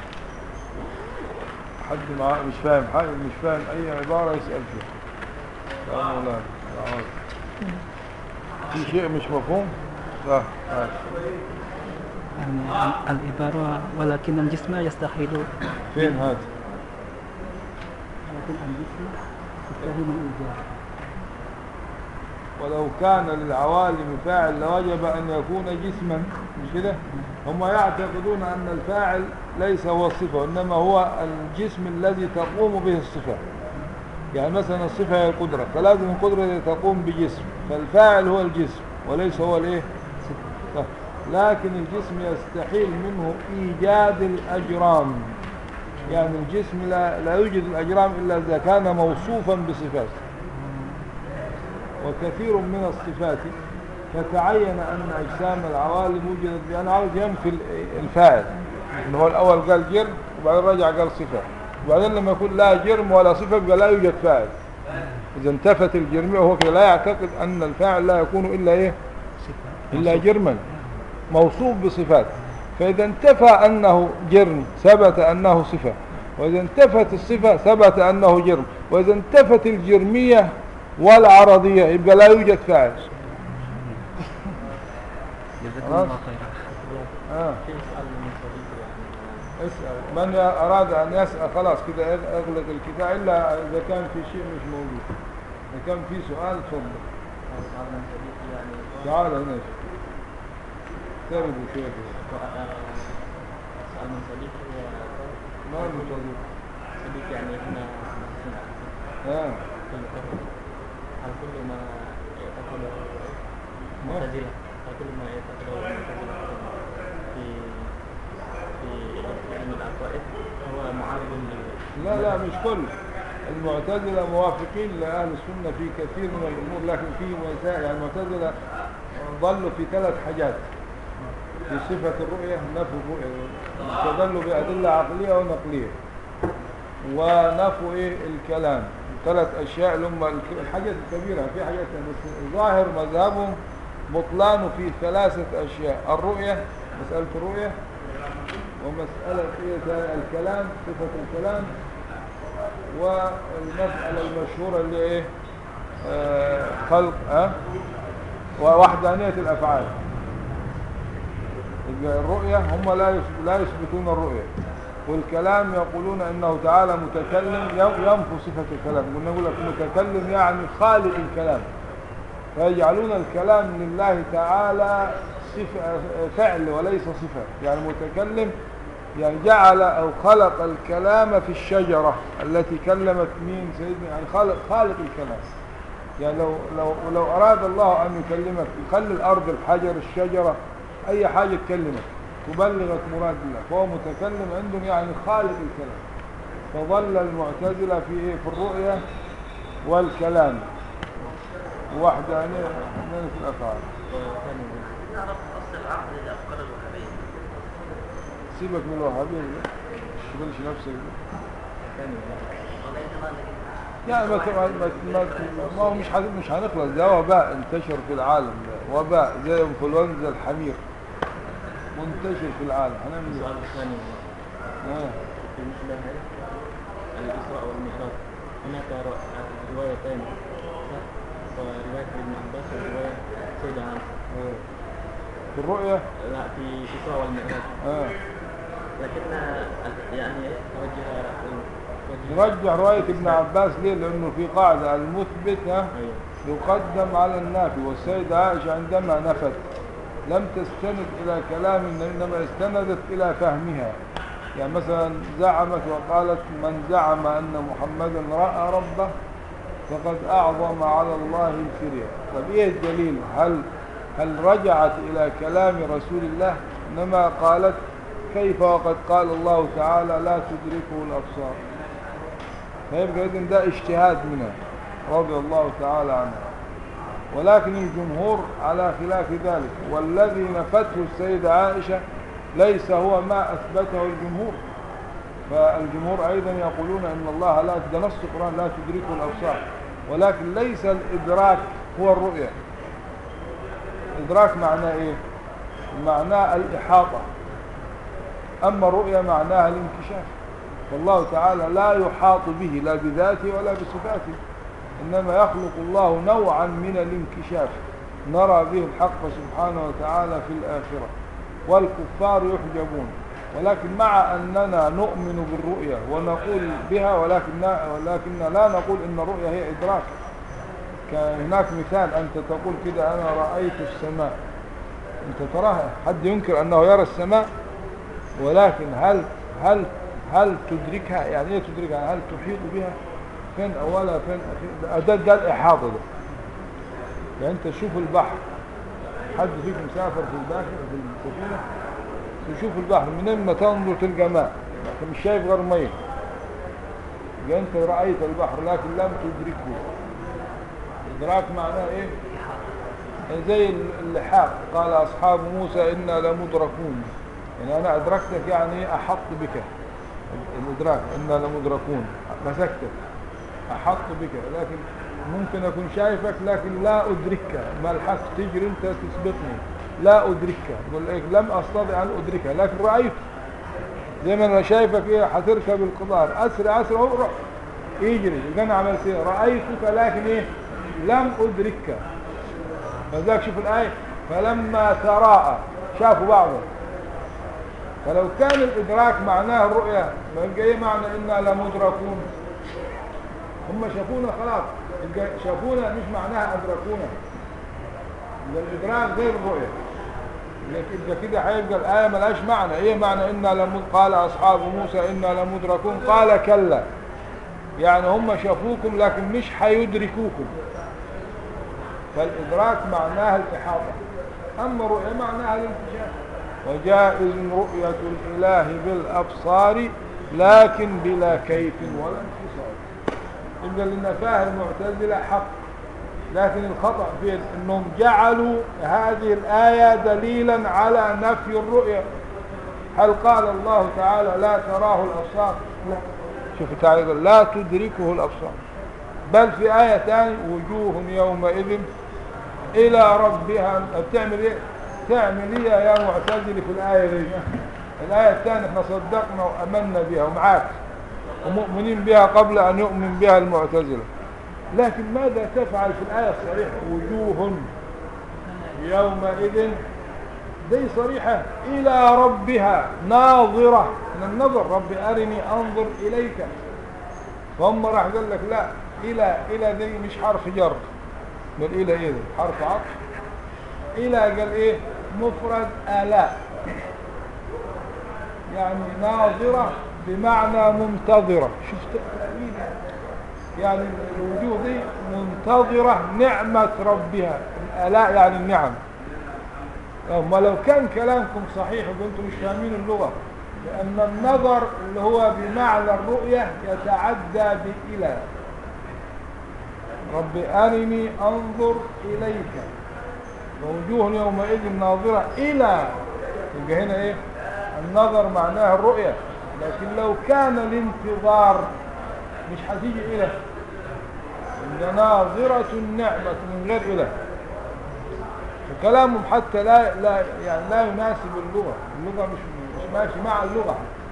حد معاه مش فاهم حاجة مش فاهم اي عبارة يسأل فيها يا مولانا في شيء مش مفهوم لا ماشي يعني العبارة ولكن الجسم يستحيل فين هذا ولكن الجسم يستحيل الإيجاد ولو كان للعوالم فاعل لوجب أن يكون جسما مش كده هم يعتقدون أن الفاعل ليس هو الصفة وإنما هو الجسم الذي تقوم به الصفة يعني مثلا الصفة هي القدرة فلازم القدرة تقوم بجسم فالفاعل هو الجسم وليس هو الايه طيب. لكن الجسم يستحيل منه إيجاد الأجرام يعني الجسم لا, لا يوجد الأجرام إلا إذا كان موصوفا بصفات وكثير من الصفات فتعين أن أجسام العوالم وجدت لأن عاوز ينفي الفاعل إن هو الأول قال جر وبعدين رجع قال صفة وبعدين لما يكون لا جرم ولا صفة يبقى لا يوجد فاعل إذا انتفت الجرمية وهو كده لا يعتقد أن الفاعل لا يكون إلا إيه إلا جرما موصوف بصفات فإذا انتفى أنه جرم ثبت أنه صفة وإذا انتفت الصفة ثبت أنه جرم وإذا انتفت الجرمية والعرضية يبقى لا يوجد فاعل جزاكم خلاص. الله خيرا آه. في سؤال من صديقي يعني اسأل من أراد أن يسأل خلاص كده اغ- اغلق الكتاب إلا إذا كان في شيء مش موجود إذا كان في سؤال تفضل سؤال من صديقي يعني تعال هنا ترد شوية سؤال من صديقي ما المتوضع صديقي يعني احنا آه. كل كفر هل كل ما يعتقده معتزلة هل كل ما يعتقده المعتزلة في في علم العقائد هو معارض لل- لا لا مش كل المعتزلة موافقين لأهل السنة في كثير من الأمور لكن في مسائل يعني المعتزلة ضلوا في ثلاث حاجات في صفة الرؤية نفي الرؤية استدلوا بأدلة عقلية ونقلية ونفوا إيه الكلام ثلاث أشياء اللي هم الك- الحاجات الكبيرة في حاجات تانية، بس ظاهر مذهبهم بطلان في ثلاثة أشياء الرؤية مسألة الرؤية ومسألة إيه تاني؟ الكلام صفة الكلام والمسألة المشهورة اللي إيه آه خلق أه؟ ووحدانية الأفعال يبقى الرؤية هم لا يث- لا يثبتون الرؤية والكلام يقولون انه تعالى متكلم ين- ينفو صفة الكلام قلنا نقول لك متكلم يعني خالق الكلام فيجعلون الكلام لله تعالى صفة فعل وليس صفة يعني متكلم يعني جعل او خلق الكلام في الشجرة التي كلمت مين سيدنا يعني خالق خالق الكلام يعني لو لو لو اراد الله ان يكلمك يخلي الارض الحجر الشجرة اي حاجة تكلمك تبلغك مراد الله فهو متكلم عندهم يعني خالق الكلام فظل المعتزلة في ايه في الرؤية والكلام وحدانية وحدانية في الافعال ثاني نعرف أصل العقل لأفكار الوهابية سيبك من الوهابية ما تشغلش نفسك بيه. ثاني ولا يتمنى يعني ما ما ما, ما, ما هو مش هن- مش هنخلص ده وباء انتشر في العالم ده وباء زي انفلونزا الحمير منتشر في العالم هنعمل ايه؟ السؤال الثاني آه. في مثل هذا الإسراء والمعراج هناك ر- روايتين صح؟ ورواية ابن عباس ورواية سيدة عائشة آه. في الرؤية لا في الإسراء والمعراج آه. لكن يعني توجه توجه نرجع رواية ابن عباس ليه لأنه في قاعدة المثبت ها أيوه يقدم على النافي والسيدة عائشة عندما نفت لم تستند إلى كلام النبي إنما استندت إلى فهمها يعني مثلا زعمت وقالت من زعم أن محمدا رأى ربه فقد أعظم على الله الفرية طب إيه الدليل هل هل رجعت إلى كلام رسول الله إنما قالت كيف وقد قال الله تعالى لا تدركه الأبصار فيبقى إذن ده اجتهاد منها رضي الله تعالى عنها ولكن الجمهور على خلاف ذلك والذي نفته السيدة عائشة ليس هو ما أثبته الجمهور فالجمهور أيضا يقولون أن الله لا ده نص القرآن لا تدركه الأبصار ولكن ليس الإدراك هو الرؤية إدراك معناه إيه؟ معناه الإحاطة أما الرؤية معناها الانكشاف والله تعالى لا يحاط به لا بذاته ولا بصفاته إنما يخلق الله نوعا من الانكشاف نرى به الحق سبحانه وتعالى في الآخرة والكفار يحجبون ولكن مع أننا نؤمن بالرؤية ونقول بها ولكن ولكن لا نقول إن الرؤية هي إدراك كان هناك مثال أنت تقول كده أنا رأيت السماء أنت تراها حد ينكر أنه يرى السماء ولكن هل هل هل تدركها يعني ايه تدركها هل تحيط بها فين اولها فين أخير ده, ده الاحاطه ده يعني انت تشوف البحر حد فيكم مسافر في البحر في السفينه تشوف البحر من ما تنظر تلقى ماء انت مش شايف غير ميه يبقى انت رايت البحر لكن لم تدركه ادراك معناه ايه زي اللحاق قال اصحاب موسى انا لمدركون يعني انا ادركتك يعني احط بك الإدراك إنا لمدركون مسكتك أحط بك لكن ممكن أكون شايفك لكن لا أدركك ما الحق تجري أنت تسبقني لا أدركك يقول لك لم أستطع أن أدركها لكن رأيت زي ما أنا شايفك إيه هتركب القطار أسرع أسرع أهو روح يجري يبقى أنا عملت إيه رأيتك لكن إيه لم أدركك فذاك شوف الآية فلما تراءى شافوا بعضهم فلو كان الإدراك معناه الرؤية ما يبقى إيه معنى إنا لمدركون هم شافونا خلاص يبقى شافونا مش معناها أدركونا يبقى الإدراك غير الرؤية لكن يبقى كده هيبقى الآية ملهاش معنى إيه معنى إنا لمد قال أصحاب موسى إنا لمدركون قال كلا يعني هم شافوكم لكن مش هيدركوكم فالإدراك معناها الإحاطة أما الرؤية معناها الانتشار وجائز رؤية الإله بالأبصار لكن بلا كيف ولا انفصال إذا لنفاه المعتزلة حق لكن الخطأ في أنهم جعلوا هذه الآية دليلا على نفي الرؤية هل قال الله تعالى لا تراه الأبصار لا شوف تعالى يقول لا تدركه الأبصار بل في آية ثانية وجوه يومئذ إلى ربها بتعمل إيه تعمل إيه يا معتزلي في الآية دي الآية الثانية احنا صدقنا وأمنا بها ومعاك ومؤمنين بها قبل أن يؤمن بها المعتزلة لكن ماذا تفعل في الآية الصريحة وجوه يومئذ دي صريحة إلى ربها ناظرة من النظر رب أرني أنظر إليك فهم راح قال لك لا إلى إلى دي مش حرف جر بل إلى إيه دي حرف عطف إلى قال إيه مفرد آلاء يعني ناظرة بمعنى منتظرة شفت تأويل يعني الوجوه دي منتظرة نعمة ربها الآلاء يعني النعم أما لو كان كلامكم صحيح وانتم مش فاهمين اللغة لأن النظر اللي هو بمعنى الرؤية يتعدى بإلى رب أرني أنظر إليك ووجوه يومئذ ناظرة إلى يبقى هنا إيه النظر معناها الرؤية لكن لو كان الانتظار مش هتيجي إلى ده ناظرة النعمة من غير إله وكلامهم حتى لا لا يعني لا يناسب اللغة اللغة مش مش ماشي مع اللغة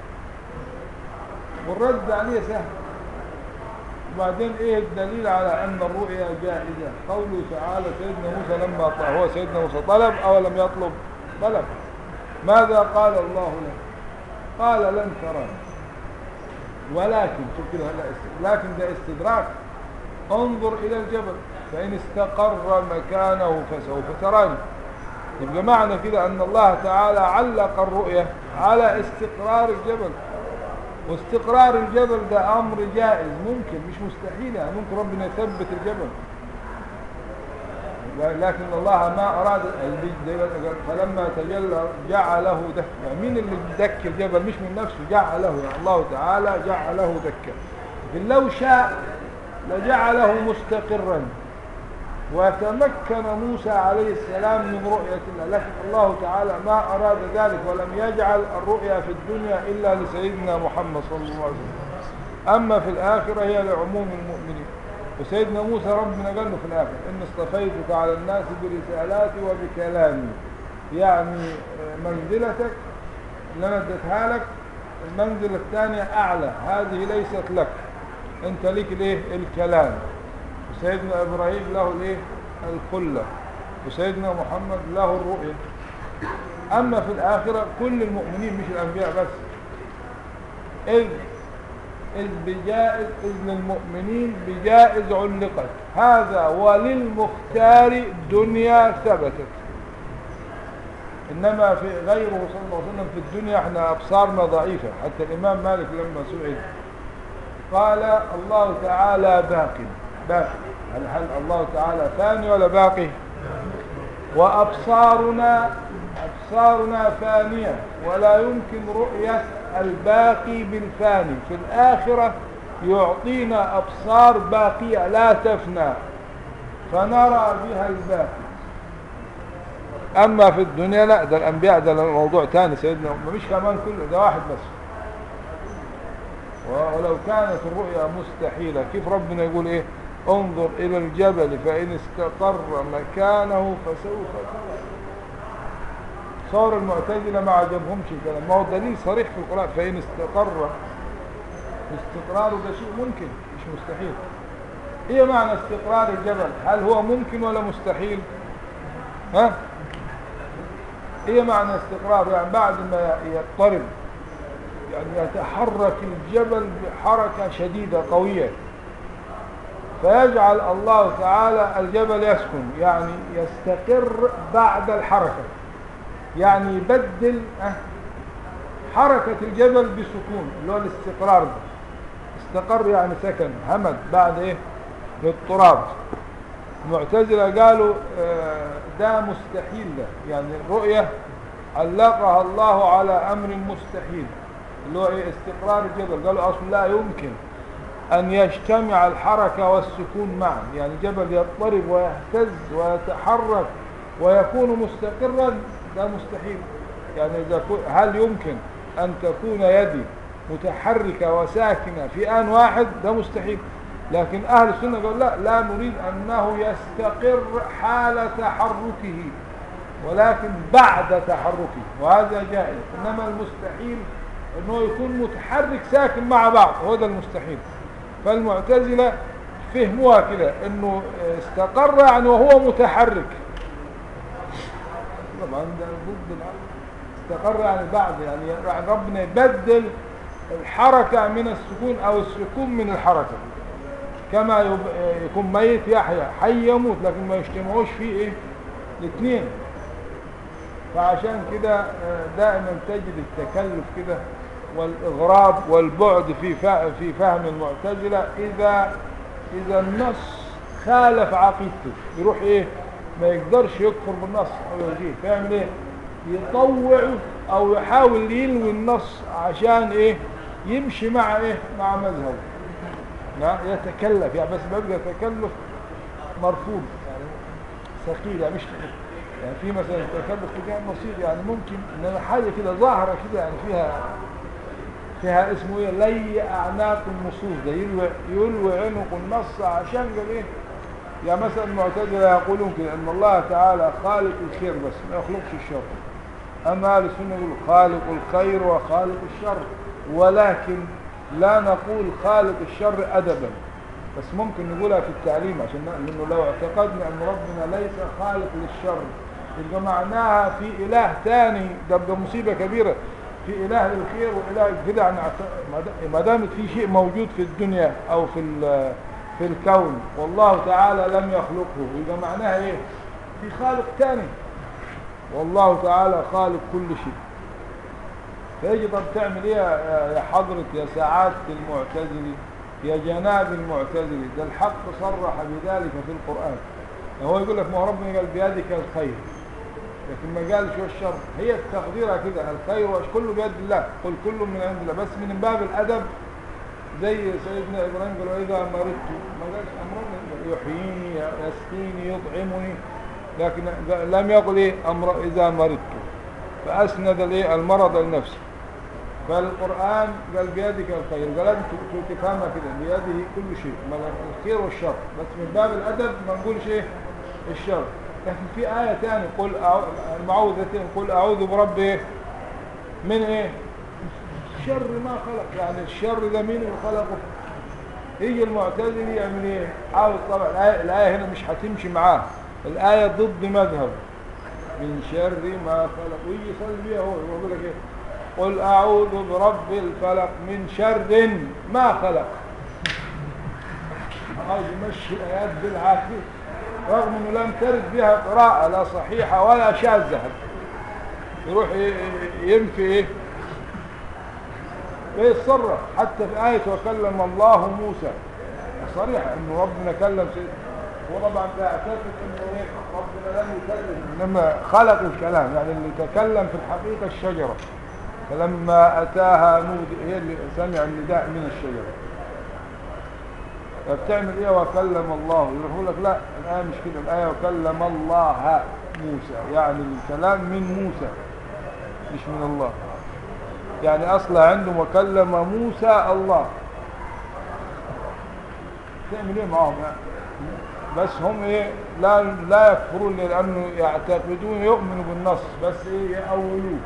والرد عليه سهل وبعدين ايه الدليل على ان الرؤيا جائزة قوله تعالى سيدنا موسى لما ط- هو سيدنا موسى طلب او لم يطلب طلب ماذا قال الله له قال لن تراني ولكن شوف كده هلا است- لكن ده استدراك انظر الى الجبل فان استقر مكانه فسوف تراني يبقى معنى كده ان الله تعالى علق الرؤية على استقرار الجبل واستقرار الجبل ده امر جائز ممكن مش مستحيل يعني ممكن ربنا يثبت الجبل لكن الله ما اراد فلما تجلى جعله دكا يعني مين اللي دك الجبل مش من نفسه جعله يعني الله تعالى جعله دكا لكن لو شاء لجعله مستقرا وتمكن موسى عليه السلام من رؤية الله لكن الله تعالى ما أراد ذلك ولم يجعل الرؤيا في الدنيا إلا لسيدنا محمد صلى الله عليه وسلم أما في الآخرة هي لعموم المؤمنين وسيدنا موسى ربنا قال له في الآخر إن اصطفيتك على الناس برسالاتي وبكلامي يعني منزلتك اللي أنا اديتها لك المنزلة الثانية أعلى هذه ليست لك أنت ليك الإيه الكلام وسيدنا إبراهيم له الإيه الخلة وسيدنا محمد له الرؤية أما في الآخرة كل المؤمنين مش الأنبياء بس إذ إذ بجائز إذ للمؤمنين بجائز علقت هذا وللمختار دنيا ثبتت إنما في غيره صلى الله عليه وسلم في الدنيا احنا أبصارنا ضعيفة حتى الإمام مالك لما سئل قال الله تعالى باق باقي هل هل الله تعالى ثاني ولا باقي وأبصارنا أبصارنا فانية ولا يمكن رؤية الباقي بالفاني في الآخرة يعطينا أبصار باقية لا تفنى فنرى بها الباقي أما في الدنيا لا ده الأنبياء ده موضوع تاني سيدنا مش كمان كله ده واحد بس ولو كانت الرؤيا مستحيلة كيف ربنا يقول ايه انظر الى الجبل فان استقر مكانه فسوف ترى صار المعتزلة ما عجبهمش الكلام ما هو دليل صريح في القرآن فإن استقر استقراره ده شيء ممكن مش مستحيل ايه معنى استقرار الجبل هل هو ممكن ولا مستحيل ها ايه معنى استقرار يعني بعد ما يضطرب يعني يتحرك الجبل بحركة شديدة قوية فيجعل الله تعالى الجبل يسكن يعني يستقر بعد الحركة يعني يبدل أه، حركة الجبل بسكون اللي هو الاستقرار ده استقر يعني سكن همد بعد ايه الاضطراب المعتزلة قالوا آه، ده مستحيل ده يعني الرؤية علقها الله على أمر مستحيل اللي هو ايه استقرار الجبل قالوا أصلا لا يمكن أن يجتمع الحركة والسكون معا يعني جبل يضطرب ويهتز ويتحرك ويكون مستقرا ده مستحيل يعني إذا كو- هل يمكن أن تكون يدي متحركة وساكنة في آن واحد ده مستحيل لكن أهل السنة قالوا لا لا نريد أنه يستقر حال تحركه ولكن بعد تحركه وهذا جائز إنما المستحيل أنه يكون متحرك ساكن مع بعض هو ده المستحيل فالمعتزلة فهموها كده أنه استقر يعني وهو متحرك طبعا ده ضد العقل استقر يعني بعد يعني يعني ربنا يبدل الحركة من السكون أو السكون من الحركة كما يب- يكون ميت يحيى حي يموت لكن ما يجتمعوش فيه ايه الاثنين فعشان كده آه، دائما تجد التكلف كده والإغراب والبعد في فا- في فهم المعتزلة إذا إذا النص خالف عقيدته يروح إيه ما يقدرش يكفر بالنص أو يلغيه فيعمل إيه يطوعه أو يحاول يلوي النص عشان إيه يمشي مع إيه مع مذهبه لا يتكلف يعني بس بيبقى تكلف مرفوض يعني ثقيل يعني مش يعني في مثلا تكلف تجاه بسيط يعني ممكن ان أنا حاجه كده ظاهره كده يعني فيها فيها اسمه ايه لي اعناق النصوص ده يلوي يلوي عنق النص عشان قال ايه يعني مثلا المعتزله يقولون كده ان الله تعالى خالق الخير بس ما يخلقش الشر اما اهل السنه يقولوا خالق الخير وخالق الشر ولكن لا نقول خالق الشر ادبا بس ممكن نقولها في التعليم عشان ن- لانه لو اعتقدنا ان ربنا ليس خالق للشر يبقى معناها في اله ثاني ده بقى مصيبه كبيره في اله للخير واله كده يعني اعت- ما دا- ما دامت في شيء موجود في الدنيا او في ال- في الكون والله تعالى لم يخلقه يبقى معناها ايه في خالق ثاني والله تعالى خالق كل شيء فيجي طب تعمل ايه يا يا حضرة يا سعادة المعتزلي يا جناب المعتزلي ده الحق صرح بذلك في القرآن هو يقول لك ما هو ربنا قال بيدك الخير لكن ما قالش والشر هي تقديرها كده الخير والش- كله بيد الله قل كل من عند الله بس من باب الأدب زي سيدنا إبراهيم قال وإذا مرضت ما قالش أمرني يحييني يسقيني يطعمني لكن قال- لم يقل إيه أمر إذا مرضت فأسند الإيه المرض لنفسه فالقرآن قال بيدك الخير قال لازم ت- تفهمها كده بيده كل شيء ما الخير والشر بس من باب الأدب ما نقولش إيه الشر لكن في آية ثانية قل أعو- المعوذتين قل أعوذ برب إيه من إيه شر ما خلق يعني الشر ده مين اللي خلقه يجي المعتزل يعمل ايه عاوز طبعا الآية, الآية هنا مش هتمشي معاه الآية ضد مذهب من شر ما خلق ويجي يصلي بيها هو يقول لك ايه قل أعوذ برب الفلق من شر ما خلق عاوز يمشي الآيات بالعافية رغم انه لم ترد بها قراءة لا صحيحة ولا شاذة يروح ي- ينفي ايه فيتصرف حتى في آية وكلم الله موسى صريح انه ربنا كلم سيدنا وطبعا بيعتقد انه ايه ربنا لم يكلم انما خلق الكلام يعني اللي تكلم في الحقيقة الشجرة فلما اتاها نودي هي اللي سمع النداء من الشجرة فبتعمل ايه وكلم الله يقول لك لا الآية مش كده الآية وكلم الله موسى يعني الكلام من موسى مش من الله يعني أصلا عنده وكلم موسى الله تعمل ايه معاهم يعني بس هم ايه لا لا يكفرون لانه يعتقدون يؤمنوا بالنص بس ايه يأولوه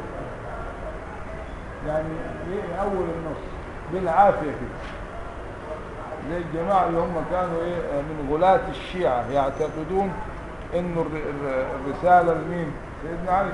يعني ايه يأول النص بالعافية كده زي الجماعة اللي هم كانوا ايه من غلاة الشيعة يعتقدون انه الر- الر- الرسالة لمين سيدنا علي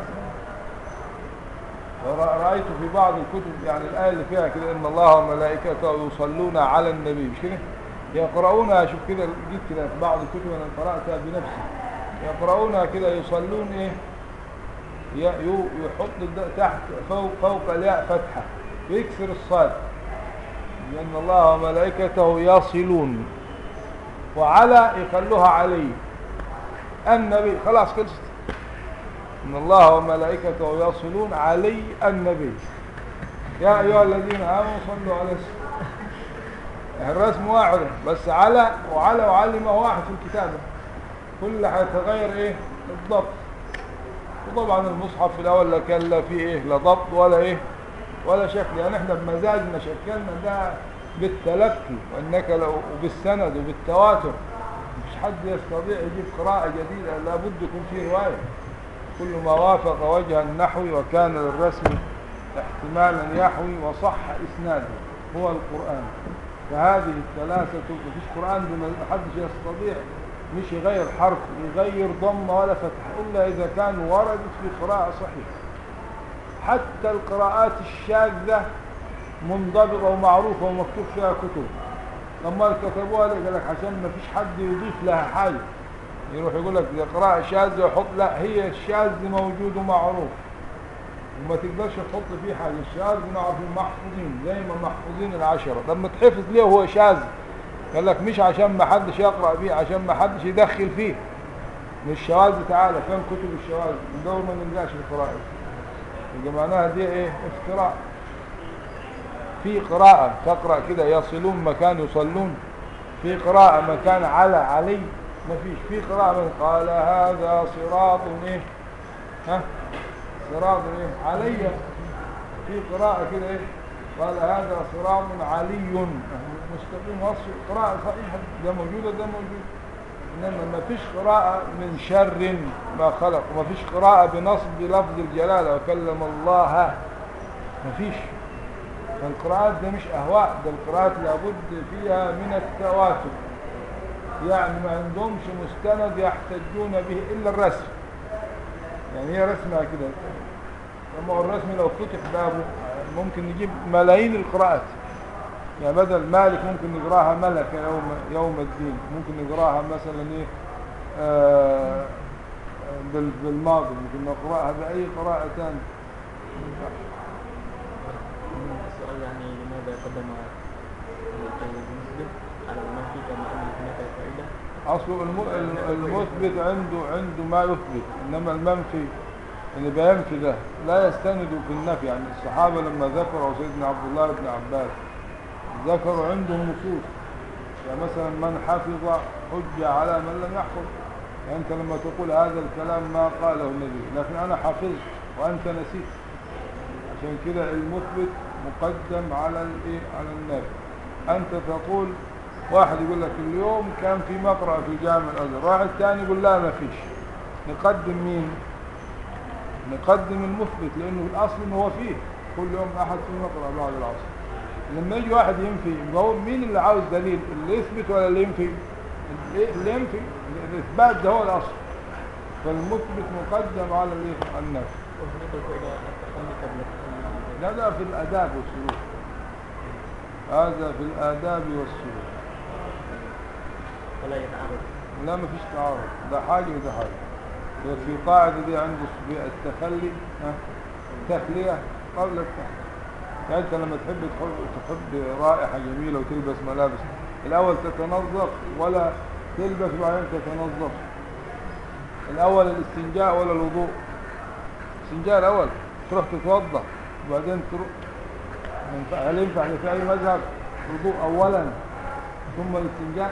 ورا- رأيت في بعض الكتب يعني الآية اللي فيها كده إن الله وملائكته يصلون على النبي مش كده يقرؤونها شوف كده جيت كده في بعض الكتب أنا قرأتها بنفسي يقرؤونها كده يصلون إيه ي- يو- يحط الد- تحت فوق فوق الياء فتحة ويكسر الصاد لأن الله وملائكته يصلون وعلى يخلوها علي النبي خلاص خلصت إن الله وملائكته يصلون علي النبي يا أيها الذين آمنوا صلوا عليه الرسم واحد بس على وعلى وعلم واحد في الكتابة كل هيتغير ايه الضبط وطبعا المصحف في الأول لا كان لا فيه ايه لا ضبط ولا ايه ولا شكل يعني احنا بمزاجنا شكلنا ده بالتلقي وانك لو وبالسند وبالتواتر مش حد يستطيع يجيب قراءة جديدة لابد يكون فيه رواية كل ما وافق وجه النحو وكان للرسم احتمالا يحوي وصح اسناده هو القرآن فهذه الثلاثة مفيش قرآن بما حدش يستطيع مش يغير حرف يغير ضمة ولا فتح إلا إذا كان وردت في قراءة صحيحة حتى القراءات الشاذة منضبطة ومعروفة ومكتوب فيها كتب لما كتبوها لك لك عشان ما فيش حد يضيف لها حاجة يروح يقول لك ده قراءة شاذة يحط لا هي الشاذ موجود ومعروف وما تقدرش تحط فيه حاجة الشاذ نعرف المحفوظين زي ما محفوظين العشرة لما تحفظ ليه هو شاذ قال لك مش عشان ما حدش يقرأ فيه عشان ما حدش يدخل فيه مش شواذ تعالى فين كتب الشواذ ندور ما نلقاش القراءة يبقى معناها دي ايه افتراء في قراءة تقرأ كده يصلون مكان يصلون في قراءة مكان على علي ما فيش في قراءة من قال هذا صراط ايه ها صراط ايه علي في قراءة كده ايه قال هذا صراط علي مستقيم وصف قراءة صحيحة ده موجودة ده موجود إنما ما فيش قراءة من شر ما خلق وما فيش قراءة بنصب لفظ الجلالة وكلم الله ما فيش فالقراءات ده مش أهواء ده القراءات لابد فيها من التواتر يعني ما عندهمش مستند يحتجون به إلا الرسم يعني هي رسمها كده لما هو الرسم لو فتح بابه ممكن نجيب ملايين القراءات يعني بدل مالك ممكن نقراها ملك يوم يوم الدين ممكن نقراها مثلا ايه آه بال- بالماضي ممكن نقراها بأي قراءة ثانية السؤال يعني لماذا قدم المسلم على المنفي كما أن هناك فائدة أصله الم- ال- المثبت عنده عنده ما يثبت إنما المنفي اللي بينفي ده لا يستند في النفي يعني الصحابة لما ذكروا سيدنا عبد الله بن عباس ذكروا عندهم نصوص يعني مثلا من حفظ حجة على من لم يحفظ يعني أنت لما تقول هذا الكلام ما قاله النبي لكن أنا حفظت وأنت نسيت عشان كده المثبت مقدم على الايه على النافي انت تقول واحد يقول لك اليوم كان في مقرأ في جامع الازهر واحد ثاني يقول لا ما فيش نقدم مين نقدم المثبت لانه الاصل انه هو فيه كل يوم احد في مقرأ بعد العصر لما يجي واحد ينفي يبقى هو مين اللي عاوز دليل اللي يثبت ولا اللي ينفي اللي اللي ينفي الاثبات ده هو الاصل فالمثبت مقدم على الايه على النفي وهناك الفائدة التقني قبل التقني لا لا في الآداب والسلوك هذا في الآداب والسلوك فلا يتعارض لا ما فيش تعارض ده حاجة وده حاجة هي في قاعدة دي عند الصبي- التخلي ها، التخلية قبل التخلية يعني أنت لما تحب تحب, تحب رائحة جميلة وتلبس ملابس الأول تتنظف ولا تلبس وبعدين تتنظف الأول الاستنجاء ولا الوضوء الاستنجاء الأول تروح تتوضأ وبعدين تروح ينفع- هل ينفع في أي مذهب الوضوء أولا ثم الاستنجاء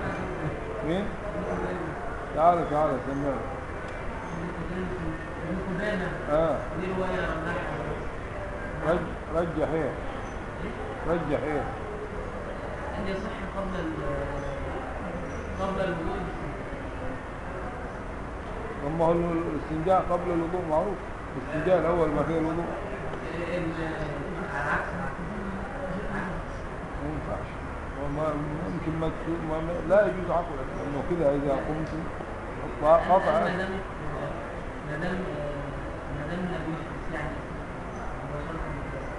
مين؟ تعال تعال سمعني اه دي رواية رمضان رج رجح ايه رجح ايه أن يصح قبل ال قبل الوضوء ثم هو الاستنجاء قبل الوضوء معروف الاستنجاء الاول ما فيه الوضوء على عكس ما ينفعش وما ممكن ما, تسو- ما ما- لا يجوز عقلا لانه كده اذا قمت قطع ما دام ما دام ما دام لم يحدث يعني مباشرة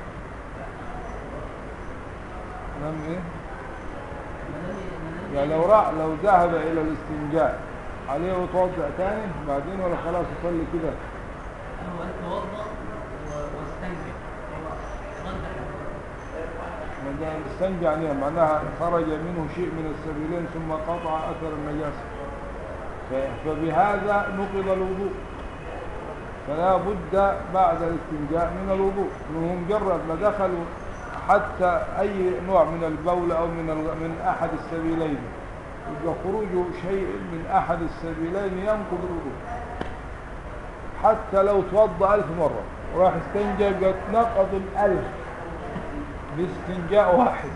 نعم ايه ما دام ما دام يعني لو راح لو ذهب الى الاستنجاء عليه يتوضا تاني بعدين ولا خلاص يصلي كده هو توضأ و- واستنجد هو رجح ما ده الاستنجاء يعني معناها خرج منه شيء من السبيلين ثم قطع اثر النجاسه ف- فبهذا نقض الوضوء فلا بد بعد الاستنجاء من الوضوء انه مجرد ما دخلوا حتى اي نوع من البول او من الغ- من احد السبيلين يبقى خروج شيء من احد السبيلين ينقض الوضوء حتى لو توضا ألف مرة وراح استنجى يبقى نقض الألف باستنجاء واحد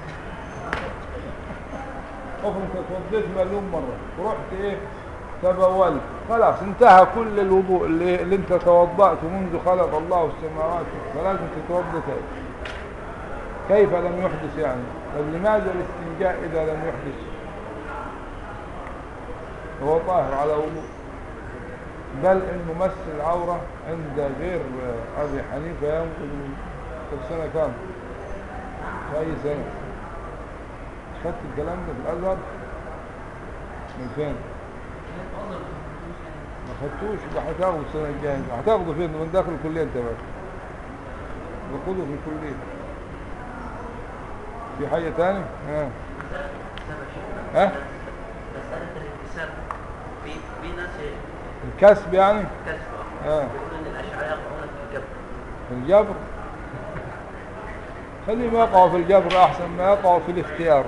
افرض انت توضيت مليون مرة ورحت ايه تبولت خلاص انتهى كل الوضوء اللي, اللي انت توضأته منذ خلق الله السماوات فلازم تتوضا تاني كيف لم يحدث يعني بل لماذا الاستنجاء اذا لم يحدث هو طاهر على وضوء بل انه مس العورة عند غير آه، ابي حنيفة ينقض من طب سنة كام في اي سنة خدت الكلام ده في الازهر من فين ما خدتوش يبقى هتاخده السنة الجاية هتاخده فين من داخل الكلية انت بقى باخده في الكلية في حاجة تاني ها ها مسألة الاكتساب في في ناس الكسب يعني كسبة اه بيقولوا إن الأشعرية يقعون في الجبر في الجبر خليهم يقعوا في الجبر احسن ما يقعوا في الاختيار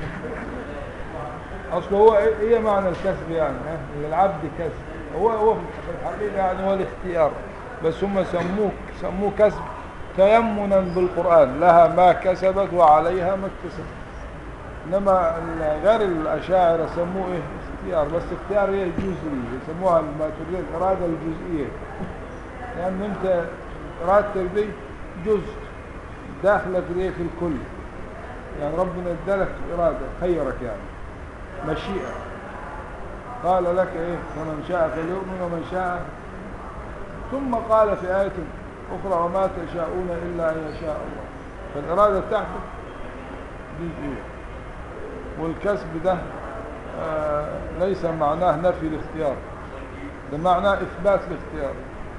اصل هو إيه- ايه معنى الكسب يعني ها؟ للعبد كسب هو هو في الحقيقه يعني هو الاختيار بس هم سموه سموه كسب تيمنا بالقران لها ما كسبت وعليها ما اكتسبت انما ال- غير الاشاعره سموه ايه اختيار بس اختيار ايه جزئي يسموها الماتريديه الاراده الجزئيه لأن أنت إرادتك دي جزء داخلك دي في الكل يعني ربنا ادالك إرادة خيرك يعني مشيئة قال لك إيه فمن شاء فليؤمن ومن شاء ثم قال في آية أخرى وما تشاءون إلا أن يشاء الله فالإرادة بتاعتك جزئية والكسب ده آه ليس معناه نفي الاختيار ده معناه إثبات الاختيار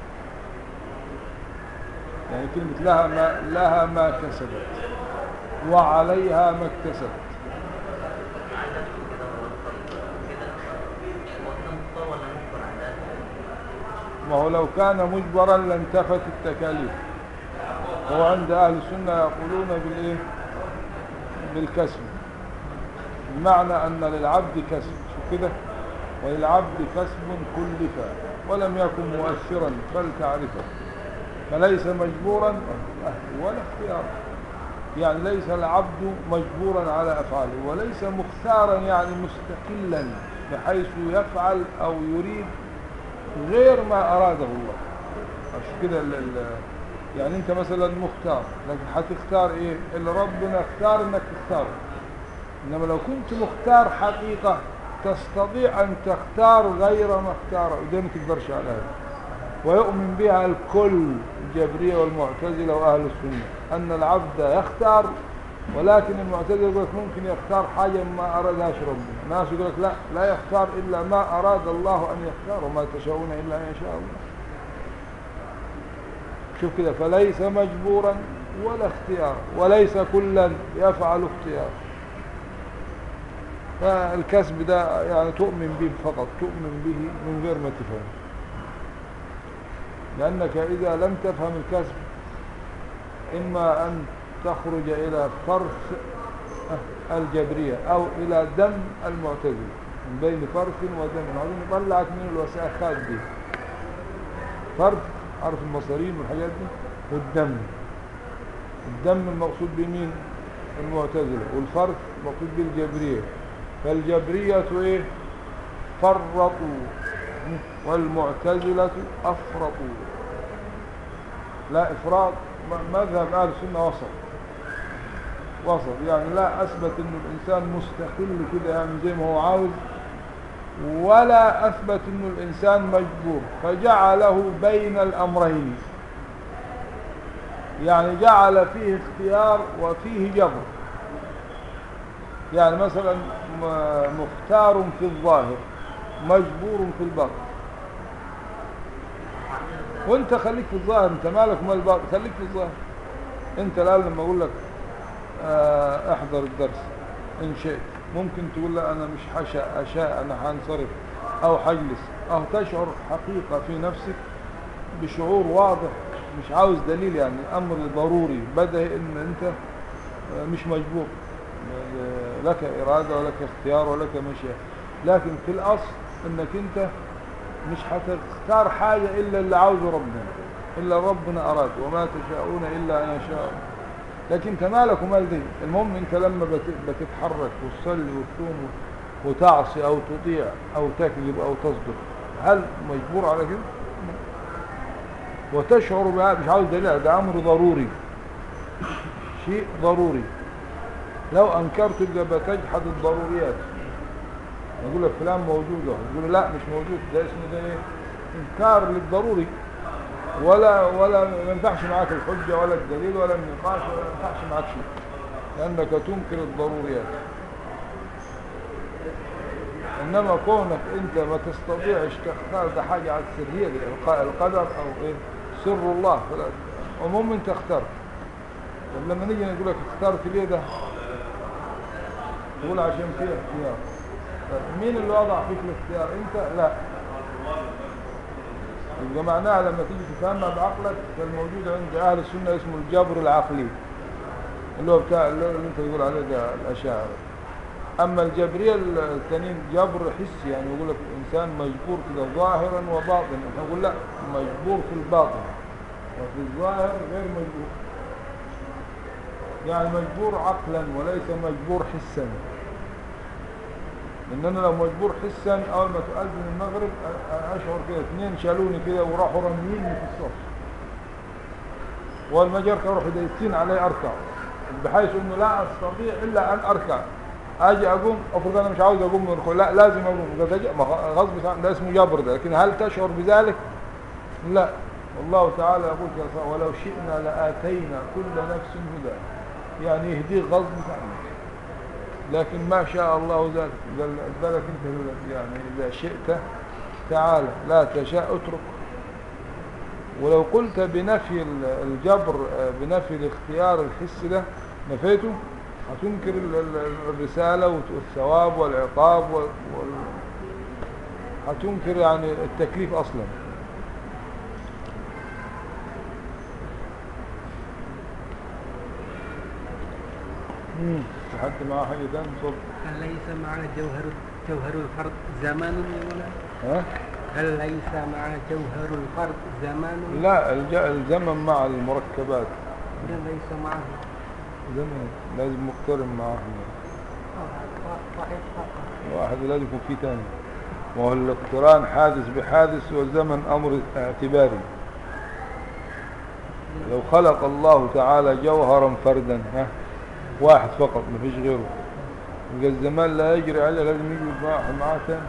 يعني كلمة لها ما لها ما كسبت وعليها ما اكتسبت عايز أدخل كده وأدخل كده هو كده مضطر ولا مجبر على ذلك؟ وهو لو كان مجبرا لانتفت التكاليف هو عند أهل السنة يقولون بالإيه بالكسب بمعنى أن للعبد كسب شو كده وللعبد كسب كلف ولم يكن مؤثرا بل تعرفه فليس مجبورا ولا اختيارا يعني ليس العبد مجبورا على أفعاله وليس مختارا يعني مستقلا بحيث يفعل أو يريد غير ما أراده الله عشان كده ال- ال- يعني أنت مثلا مختار لكن هتختار إيه اللي ربنا اختار إنك تختاره إنما لو كنت مختار حقيقة تستطيع أن تختار غير ما اختاره وده ما تقدرش على هذا ويؤمن بها الكل الجبرية والمعتزلة وأهل السنة أن العبد يختار ولكن المعتزلة يقول لك ممكن يختار حاجة ما أرادهاش ربنا ناس يقول لك لا لا يختار إلا ما أراد الله أن يختار وما تشاءون إلا أن يشاء الله شوف كده فليس مجبورا ولا اختيار وليس كلا يفعل اختيار فالكسب ده يعني تؤمن به فقط تؤمن به من غير ما تفهم لأنك إذا لم تفهم الكسب إما أن تخرج إلى فرث الجبرية أو إلى دم المعتزلة من بين فرث ودم عايزين نطلعك من الوساخات دي فرث عارف المصارين والحاجات دي والدم الدم المقصود بمين المعتزلة والفرث مقصود بالجبرية فالجبرية ايه فرطوا والمعتزلة أفرطوا لا إفراط م- مذهب أهل السنة وسط وسط يعني لا أثبت إنه الإنسان مستقل كده يعني زي ما هو عاوز ولا أثبت إنه الإنسان مجبور فجعله بين الأمرين يعني جعل فيه اختيار وفيه جبر يعني مثلا م- مختار في الظاهر مجبور في الباطن وانت خليك في الظاهر انت مالك ومال الباطن خليك في الظاهر انت الان لما اقول لك آه، احضر الدرس ان شئت ممكن تقول لا انا مش حشاء اشاء انا هنصرف او حجلس او تشعر حقيقة في نفسك بشعور واضح مش عاوز دليل يعني امر ضروري بدهي ان انت آه، مش مجبور آه، لك ارادة ولك اختيار ولك مشيئة لكن في الاصل انك انت مش هتختار حاجة الا اللي عاوزه ربنا الا ربنا اراد وما تشاءون الا ان يشاء الله. لكن انت مالك ومال دي المهم انت لما بت- بتتحرك وتصلي وتصوم وتعصي او تطيع او تكذب او تصدق هل مجبور على كده وتشعر بها مش عاوز دليل ده امر ضروري شيء ضروري لو انكرت يبقى بتجحد الضروريات يقول لك فلان موجود اهو يقول لا مش موجود ده اسمه ده ايه انكار للضروري ولا ولا ما ينفعش معاك الحجه ولا الدليل ولا النقاش ولا ما ينفعش معاك شيء لانك تنكر الضروريات انما كونك انت ما تستطيعش تختار ده حاجه على السريه دي الق- القدر او ايه سر الله فلا المهم انت اخترت طب لما نيجي نقول لك اخترت ليه ده تقول عشان فيه اختيار طيب مين اللي وضع فيك الاختيار انت لا يبقى معناها لما تيجي تفهمها بعقلك فالموجود عند اهل السنه اسمه الجبر العقلي اللي هو بتاع اللي اللي انت تقول عليه ده الاشاعره اما الجبريه الثانيين جبر حسي يعني يقول لك الانسان مجبور كده ظاهرا وباطنا احنا نقول لا مجبور في الباطن وفي الظاهر غير مجبور يعني مجبور عقلا وليس مجبور حسا ان انا لو مجبور حسا اول ما تؤذن المغرب أ- أ- اشعر كده اثنين شالوني كده وراحوا رميني في الصف والمجر يروحوا دايسين علي اركع بحيث انه لا استطيع الا ان اركع اجي اقوم افرض انا مش عاوز اقوم من الركوع لا لازم اقوم ده ده- ما هو غصب عن- ده اسمه جبر ده لكن هل تشعر بذلك لا والله تعالى يقول كده، ولو شئنا لاتينا كل نفس هدى يعني يهديك غصب عنك لكن ما شاء الله ذلك قال بالك انت يعني اذا شئت تعالى لا تشاء اترك ولو قلت بنفي ال- الجبر آه، بنفي الاختيار الحسي ده نفيته هتنكر ال- ال- الرسالة والثواب والعقاب وال... وال... هتنكر يعني التكليف أصلا مم. حد معاه حاجة تاني صوت هل ليس مع جوهر جوهر الفرد زمان ولا ها؟ هل ليس مع جوهر الفرد زمان لا الج... الزمن مع المركبات لا ليس معه زمن لازم مقترن معاهم صحيح فقط واحد لازم يكون فيه تاني وهو الاقتران حادث بحادث والزمن أمر اعتباري لو خلق الله تعالى جوهرا فردا ها واحد فقط ما فيش غيره يبقى الزمان لا يجري عليه لازم يجي واحد معاه تاني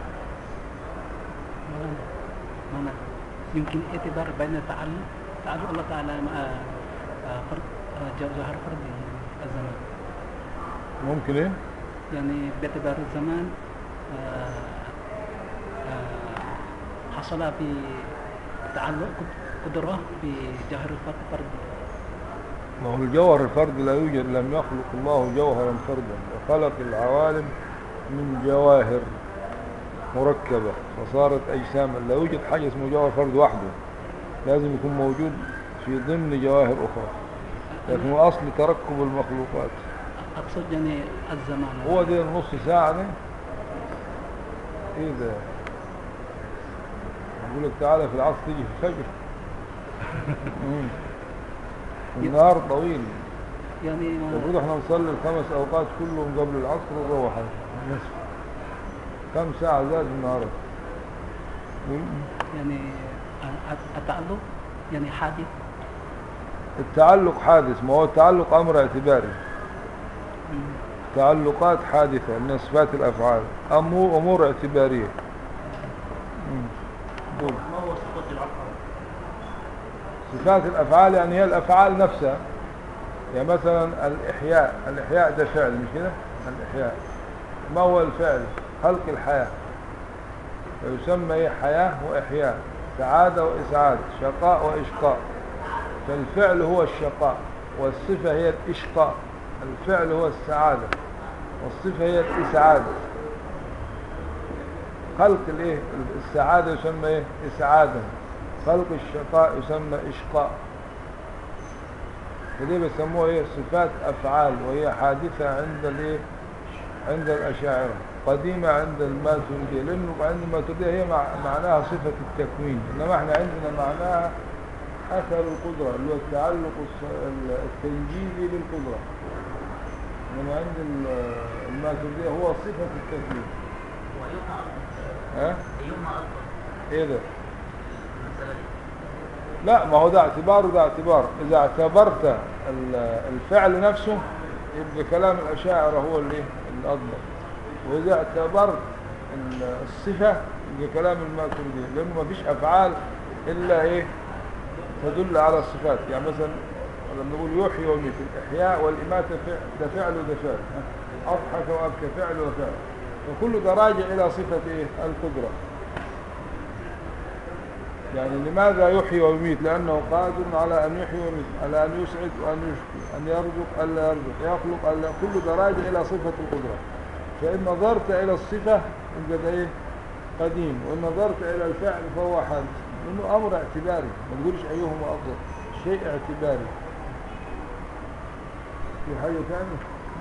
mana يمكن اعتبار بين تعلق تعلق الله تعالى مع آه، فرد آه، جو- جوهر فرد الزمان ممكن ايه يعني باعتبار الزمان آه، آه، حصل في تعلق قدرة بجوهر الفرد فرد ما هو الجوهر الفرد لا يوجد لم يخلق الله جوهرا فردا خلق العوالم من جواهر مركبة فصارت أجساما لا يوجد حاجة اسمه جوهر فرد وحده لازم يكون موجود في ضمن جواهر أخرى لكن هو أصل تركب المخلوقات أقصد يعني الزمان هو دي النص ساعة دي ايه ده يقول لك تعالى في العصر تيجي في الفجر مم. النهار طويل يعني ما المفروض احنا نصلي الخمس اوقات كلهم قبل العصر ونروح نصف كم ساعة زاد النهاردة مم. يعني التعلق يعني حادث التعلق حادث ما هو التعلق امر اعتباري مم. تعلقات حادثة من صفات الافعال امور امور اعتبارية مم. قول. ما هو صفة العقل صفات الافعال يعني هي الافعال نفسها يعني مثلا الاحياء الاحياء ده فعل مش كده الاحياء ما هو الفعل خلق الحياة ويسمى ايه حياة واحياء سعادة واسعاد شقاء واشقاء فالفعل هو الشقاء والصفة هي الاشقاء الفعل هو السعادة والصفة هي الاسعاد خلق الايه السعادة يسمى ايه اسعادا خلق الشقاء يسمى اشقاء فدي بيسموها ايه صفات افعال وهي حادثة عند الايه عند الاشاعرة قديمة عند الماتريدية لانه عند الماتريدية هي مع معناها صفة التكوين انما احنا عندنا معناها اثر القدرة اللي هو التعلق الص- ال- التنجيزي للقدرة انما عند ال- الماتريدية هو صفة التكوين وأيهما أفضل؟ ها أيهما أفضل؟ ايه ده المسألة دي لا ما هو ده اعتبار وده اعتبار إذا اعتبرت ال- الفعل نفسه يبقى كلام الأشاعرة هو اللي الأضبط وإذا اعتبرت ال- الصفة يبقى كلام الماتريدية لأنه ما فيش أفعال إلا إيه تدل على الصفات يعني مثلا لما نقول يحيي ويميت الإحياء والإماتة فعل ده فعل وده فعل أضحك وأبكى فعل وفعل وكل ده راجع إلى صفة إيه القدرة يعني لماذا يحيي ويميت لأنه قادر على أن يحيي ويميت على أن يسعد وأن يشقي أن يرزق ألا يرزق يخلق ألا كل ده راجع إلى صفة القدرة فإن نظرت إلى الصفة يبقى ده إيه قديم وإن نظرت إلى الفعل فهو حادث لأنه أمر اعتباري ما تقولش أيهما أفضل شيء اعتباري في حاجة ثانية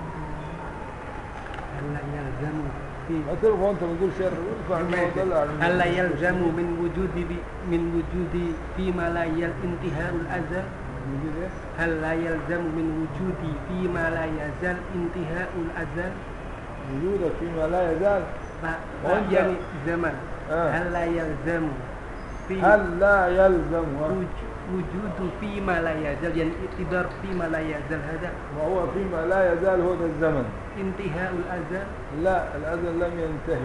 هل يلزم في ما ترفع أنت بتقول شر ارفع الموضوع ده عن- هل يلزم من وجود ب- من وجود فيما لا يل انتهاء الأزل نجيب إيه؟ هل لا يلزم من وجود فيما لا يزال انتهاء الأزل وجودك فيما لا يزال ف- وأنت- يعني زمن آه. هل لا يلزم في هل لا يلزم وج- وجود فيما لا يزال يعني اعتبار فيما لا يزال هذا وهو فيما لا يزال هو ده الزمن انتهاء الأزل لا الأزل لم ينتهي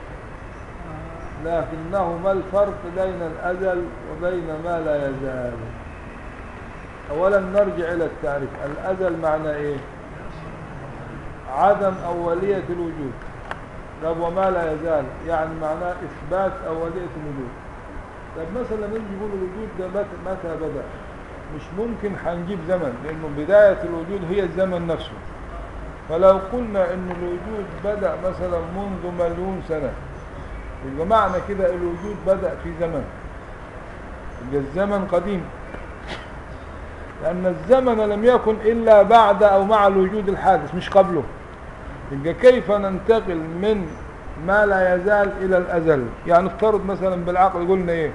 لكنه ما الفرق بين الأزل وبين ما لا يزال أولا نرجع إلى التعريف الأزل معنى إيه عدم أولية الوجود طب وما لا يزال يعني معناه إثبات أولية الوجود طب مثلا لما نيجي نقول الوجود ده متى, متى بدأ مش ممكن هنجيب زمن لأنه بداية الوجود هي الزمن نفسه فلو قلنا ان الوجود بدأ مثلا منذ مليون سنة يبقى معنى كده الوجود بدأ في زمن يبقى الزمن قديم لأن الزمن لم يكن إلا بعد أو مع الوجود الحادث مش قبله يبقى كيف ننتقل من ما لا يزال إلى الأزل يعني افترض مثلا بالعقل قلنا إيه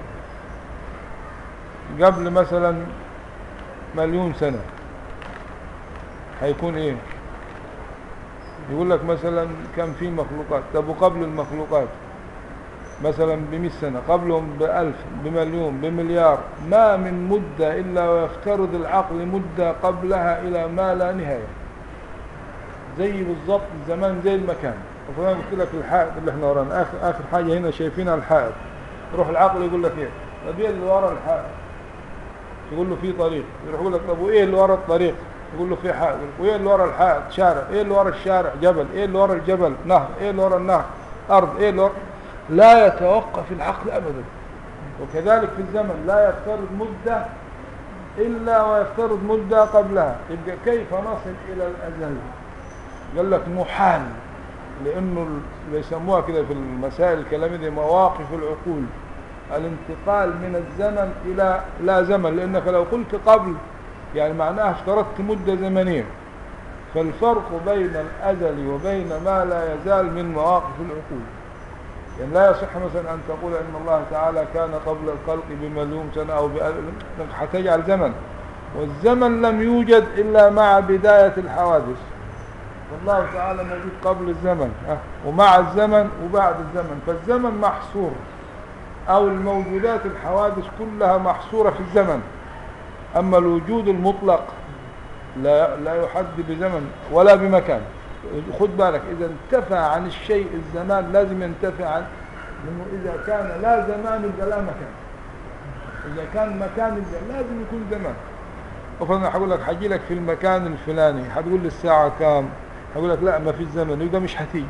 قبل مثلا مليون سنة هيكون إيه يقول لك مثلا كان في مخلوقات طب وقبل المخلوقات مثلا بمئة سنة قبلهم بألف بمليون بمليار ما من مدة إلا ويفترض العقل مدة قبلها إلى ما لا نهاية زي بالضبط الزمان زي المكان وفلان قلت لك الحائط اللي احنا ورانا آخر, آخر حاجة هنا شايفينها الحائط يروح العقل يقول لك ايه طب ايه اللي ورا الحائط يقول له في طريق يروح يقول لك طب وايه اللي ورا الطريق يقول له في حائط يقول لك وايه اللي ورا الحائط شارع ايه اللي ورا الشارع جبل ايه اللي ورا الجبل نهر ايه اللي ورا النهر ارض ايه اللي ورا لا يتوقف العقل ابدا وكذلك في الزمن لا يفترض مدة الا ويفترض مدة قبلها يبقى كيف نصل الى الازل قال لك محال لانه ال- بيسموها كده في المسائل الكلامية دي مواقف العقول الانتقال من الزمن الى لا زمن لانك لو قلت قبل يعني معناها افترضت مدة زمنية فالفرق بين الازل وبين ما لا يزال من مواقف العقول يعني لا يصح مثلا أن تقول أن الله تعالى كان قبل الخلق بمليون سنة أو بألف هتجعل زمن والزمن لم يوجد إلا مع بداية الحوادث والله تعالى موجود قبل الزمن أه، ومع الزمن وبعد الزمن فالزمن محصور أو الموجودات الحوادث كلها محصورة في الزمن أما الوجود المطلق لا لا يحد بزمن ولا بمكان خد بالك إذا انتفى عن الشيء الزمان لازم ينتفي عن لأنه إذا كان لا زمان يبقى لا مكان إذا كان مكان يبقى لازم يكون زمان وفرضا هقول لك هجي لك في المكان الفلاني هتقول لي الساعة كام هقول لك لا ما فيش زمن يبقى مش هتيجي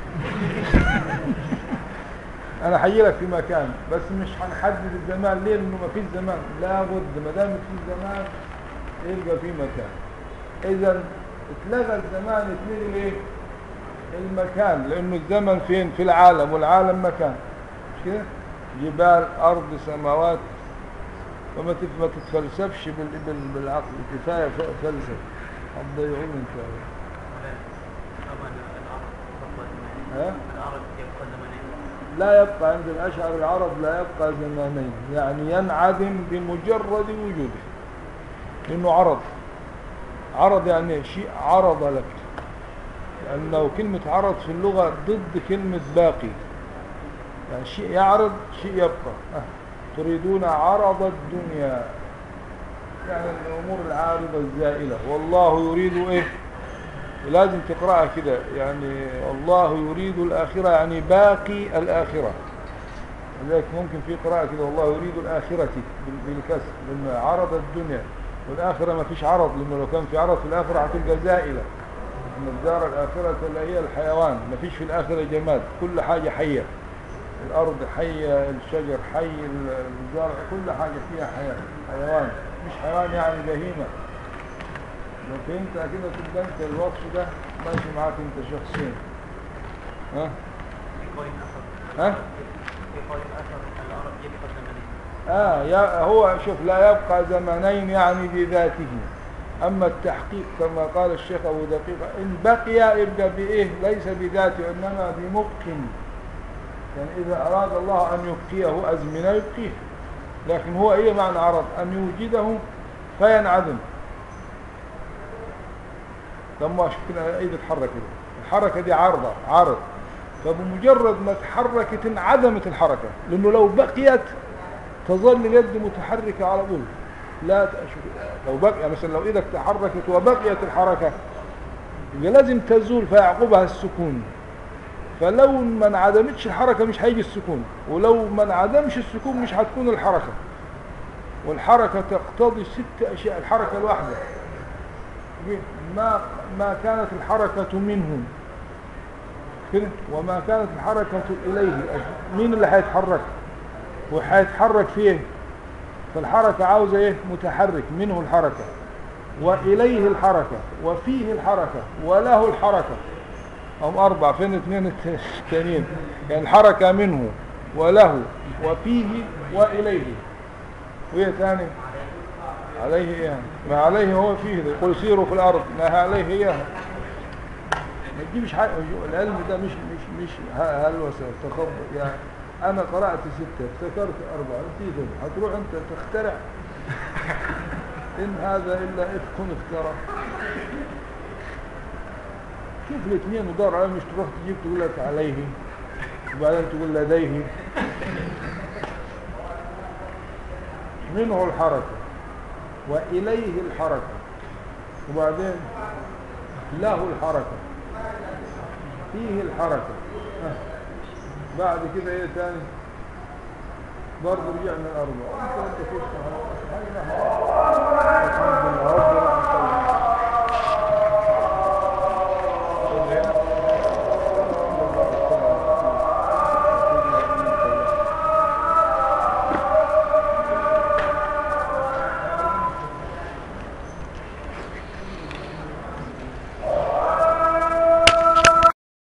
انا هجي لك في مكان بس مش هنحدد الزمان ليه لانه ما فيش زمان لابد ما دام في زمان يبقى في مكان اذا اتلغى الزمان اتلغي الايه المكان لانه الزمن فين في العالم والعالم مكان مش كده جبال ارض سماوات فما تف- ما تتفلسفش بال- بال- بالعقل كفايه ف- فلسفه هتضيعوني ان شاء الله طبعا العرب ربما ها؟ العرب يبقى زمنين لا يبقى عند الأشعر العرب لا يبقى زمانين يعني ينعدم بمجرد وجوده لأنه عرض عرض يعني شيء عرض لك لأنه كلمة عرض في اللغة ضد كلمة باقي يعني شيء يعرض شيء يبقى أه. تريدون عرض الدنيا يعني الأمور العارضة الزائلة والله يريد إيه لازم تقرأها كده يعني الله يريد الآخرة يعني باقي الآخرة لذلك ممكن في قراءة كده والله يريد الآخرة بال- بالكسر لأن عرض الدنيا والآخرة ما فيش عرض لأنه لو كان في عرض في الآخرة هتبقى زائلة إن الدار الآخرة لا هي الحيوان ما فيش في الآخرة جماد كل حاجة حية الأرض حية الشجر حي ال- الزرع كل حاجة فيها حياة حيوان مش حيوان يعني بهيمة لو فهمت كده تبقى انت الوصف ده ماشي معاك انت شخصيا ها في قول آخر ها في قول آخر العرب يبقى زمنين اه يا هو شوف لا يبقى زمنين يعني بذاته اما التحقيق كما قال الشيخ ابو دقيقه ان بقي يبقى بايه ليس بذاته انما بمبق يعني اذا اراد الله ان يبقيه ازمنه يبقيه لكن هو ايه معنى عرض ان يوجده فينعدم لما شوف كده ايدي تتحرك كده الحركه دي عارضه عارض فبمجرد ما تحركت انعدمت الحركه لانه لو بقيت تظل اليد متحركه على طول لا ت- شوف لو بقي مثلا لو ايدك تحركت وبقيت الحركه يبقى لازم تزول فيعقبها السكون فلو ما انعدمتش الحركه مش هيجي السكون ولو ما انعدمش السكون مش هتكون الحركه والحركه تقتضي ست اشياء الحركه الواحده ما ما كانت الحركه منه كده وما كانت الحركه اليه مين اللي هيتحرك وهيتحرك فيه فالحركة عاوزة ايه متحرك منه الحركة وإليه الحركة وفيه الحركة وله الحركة هم أربع فين اثنين الت- التانيين يعني الحركة منه وله وفيه وإليه وهي تاني عليه ايه ما عليه هو فيه ده يقول سيروا في الأرض ما عليه اياها ما تجيبش حاجة العلم ده مش مش مش ه- هلوسة تخبط يعني أنا قرأت ستة افتكرت أربعة نسيتهم هتروح أنت تخترع إن هذا إلا إفك افترى شوف الاثنين ودار عليهم مش تروح تجيب تقول لك عليه وبعدين تقول لديه منه الحركة وإليه الحركة وبعدين له الحركة فيه الحركة ها. بعد كده ايه تاني برضه رجعنا الأربعة انت انت كيف الحمد لله رب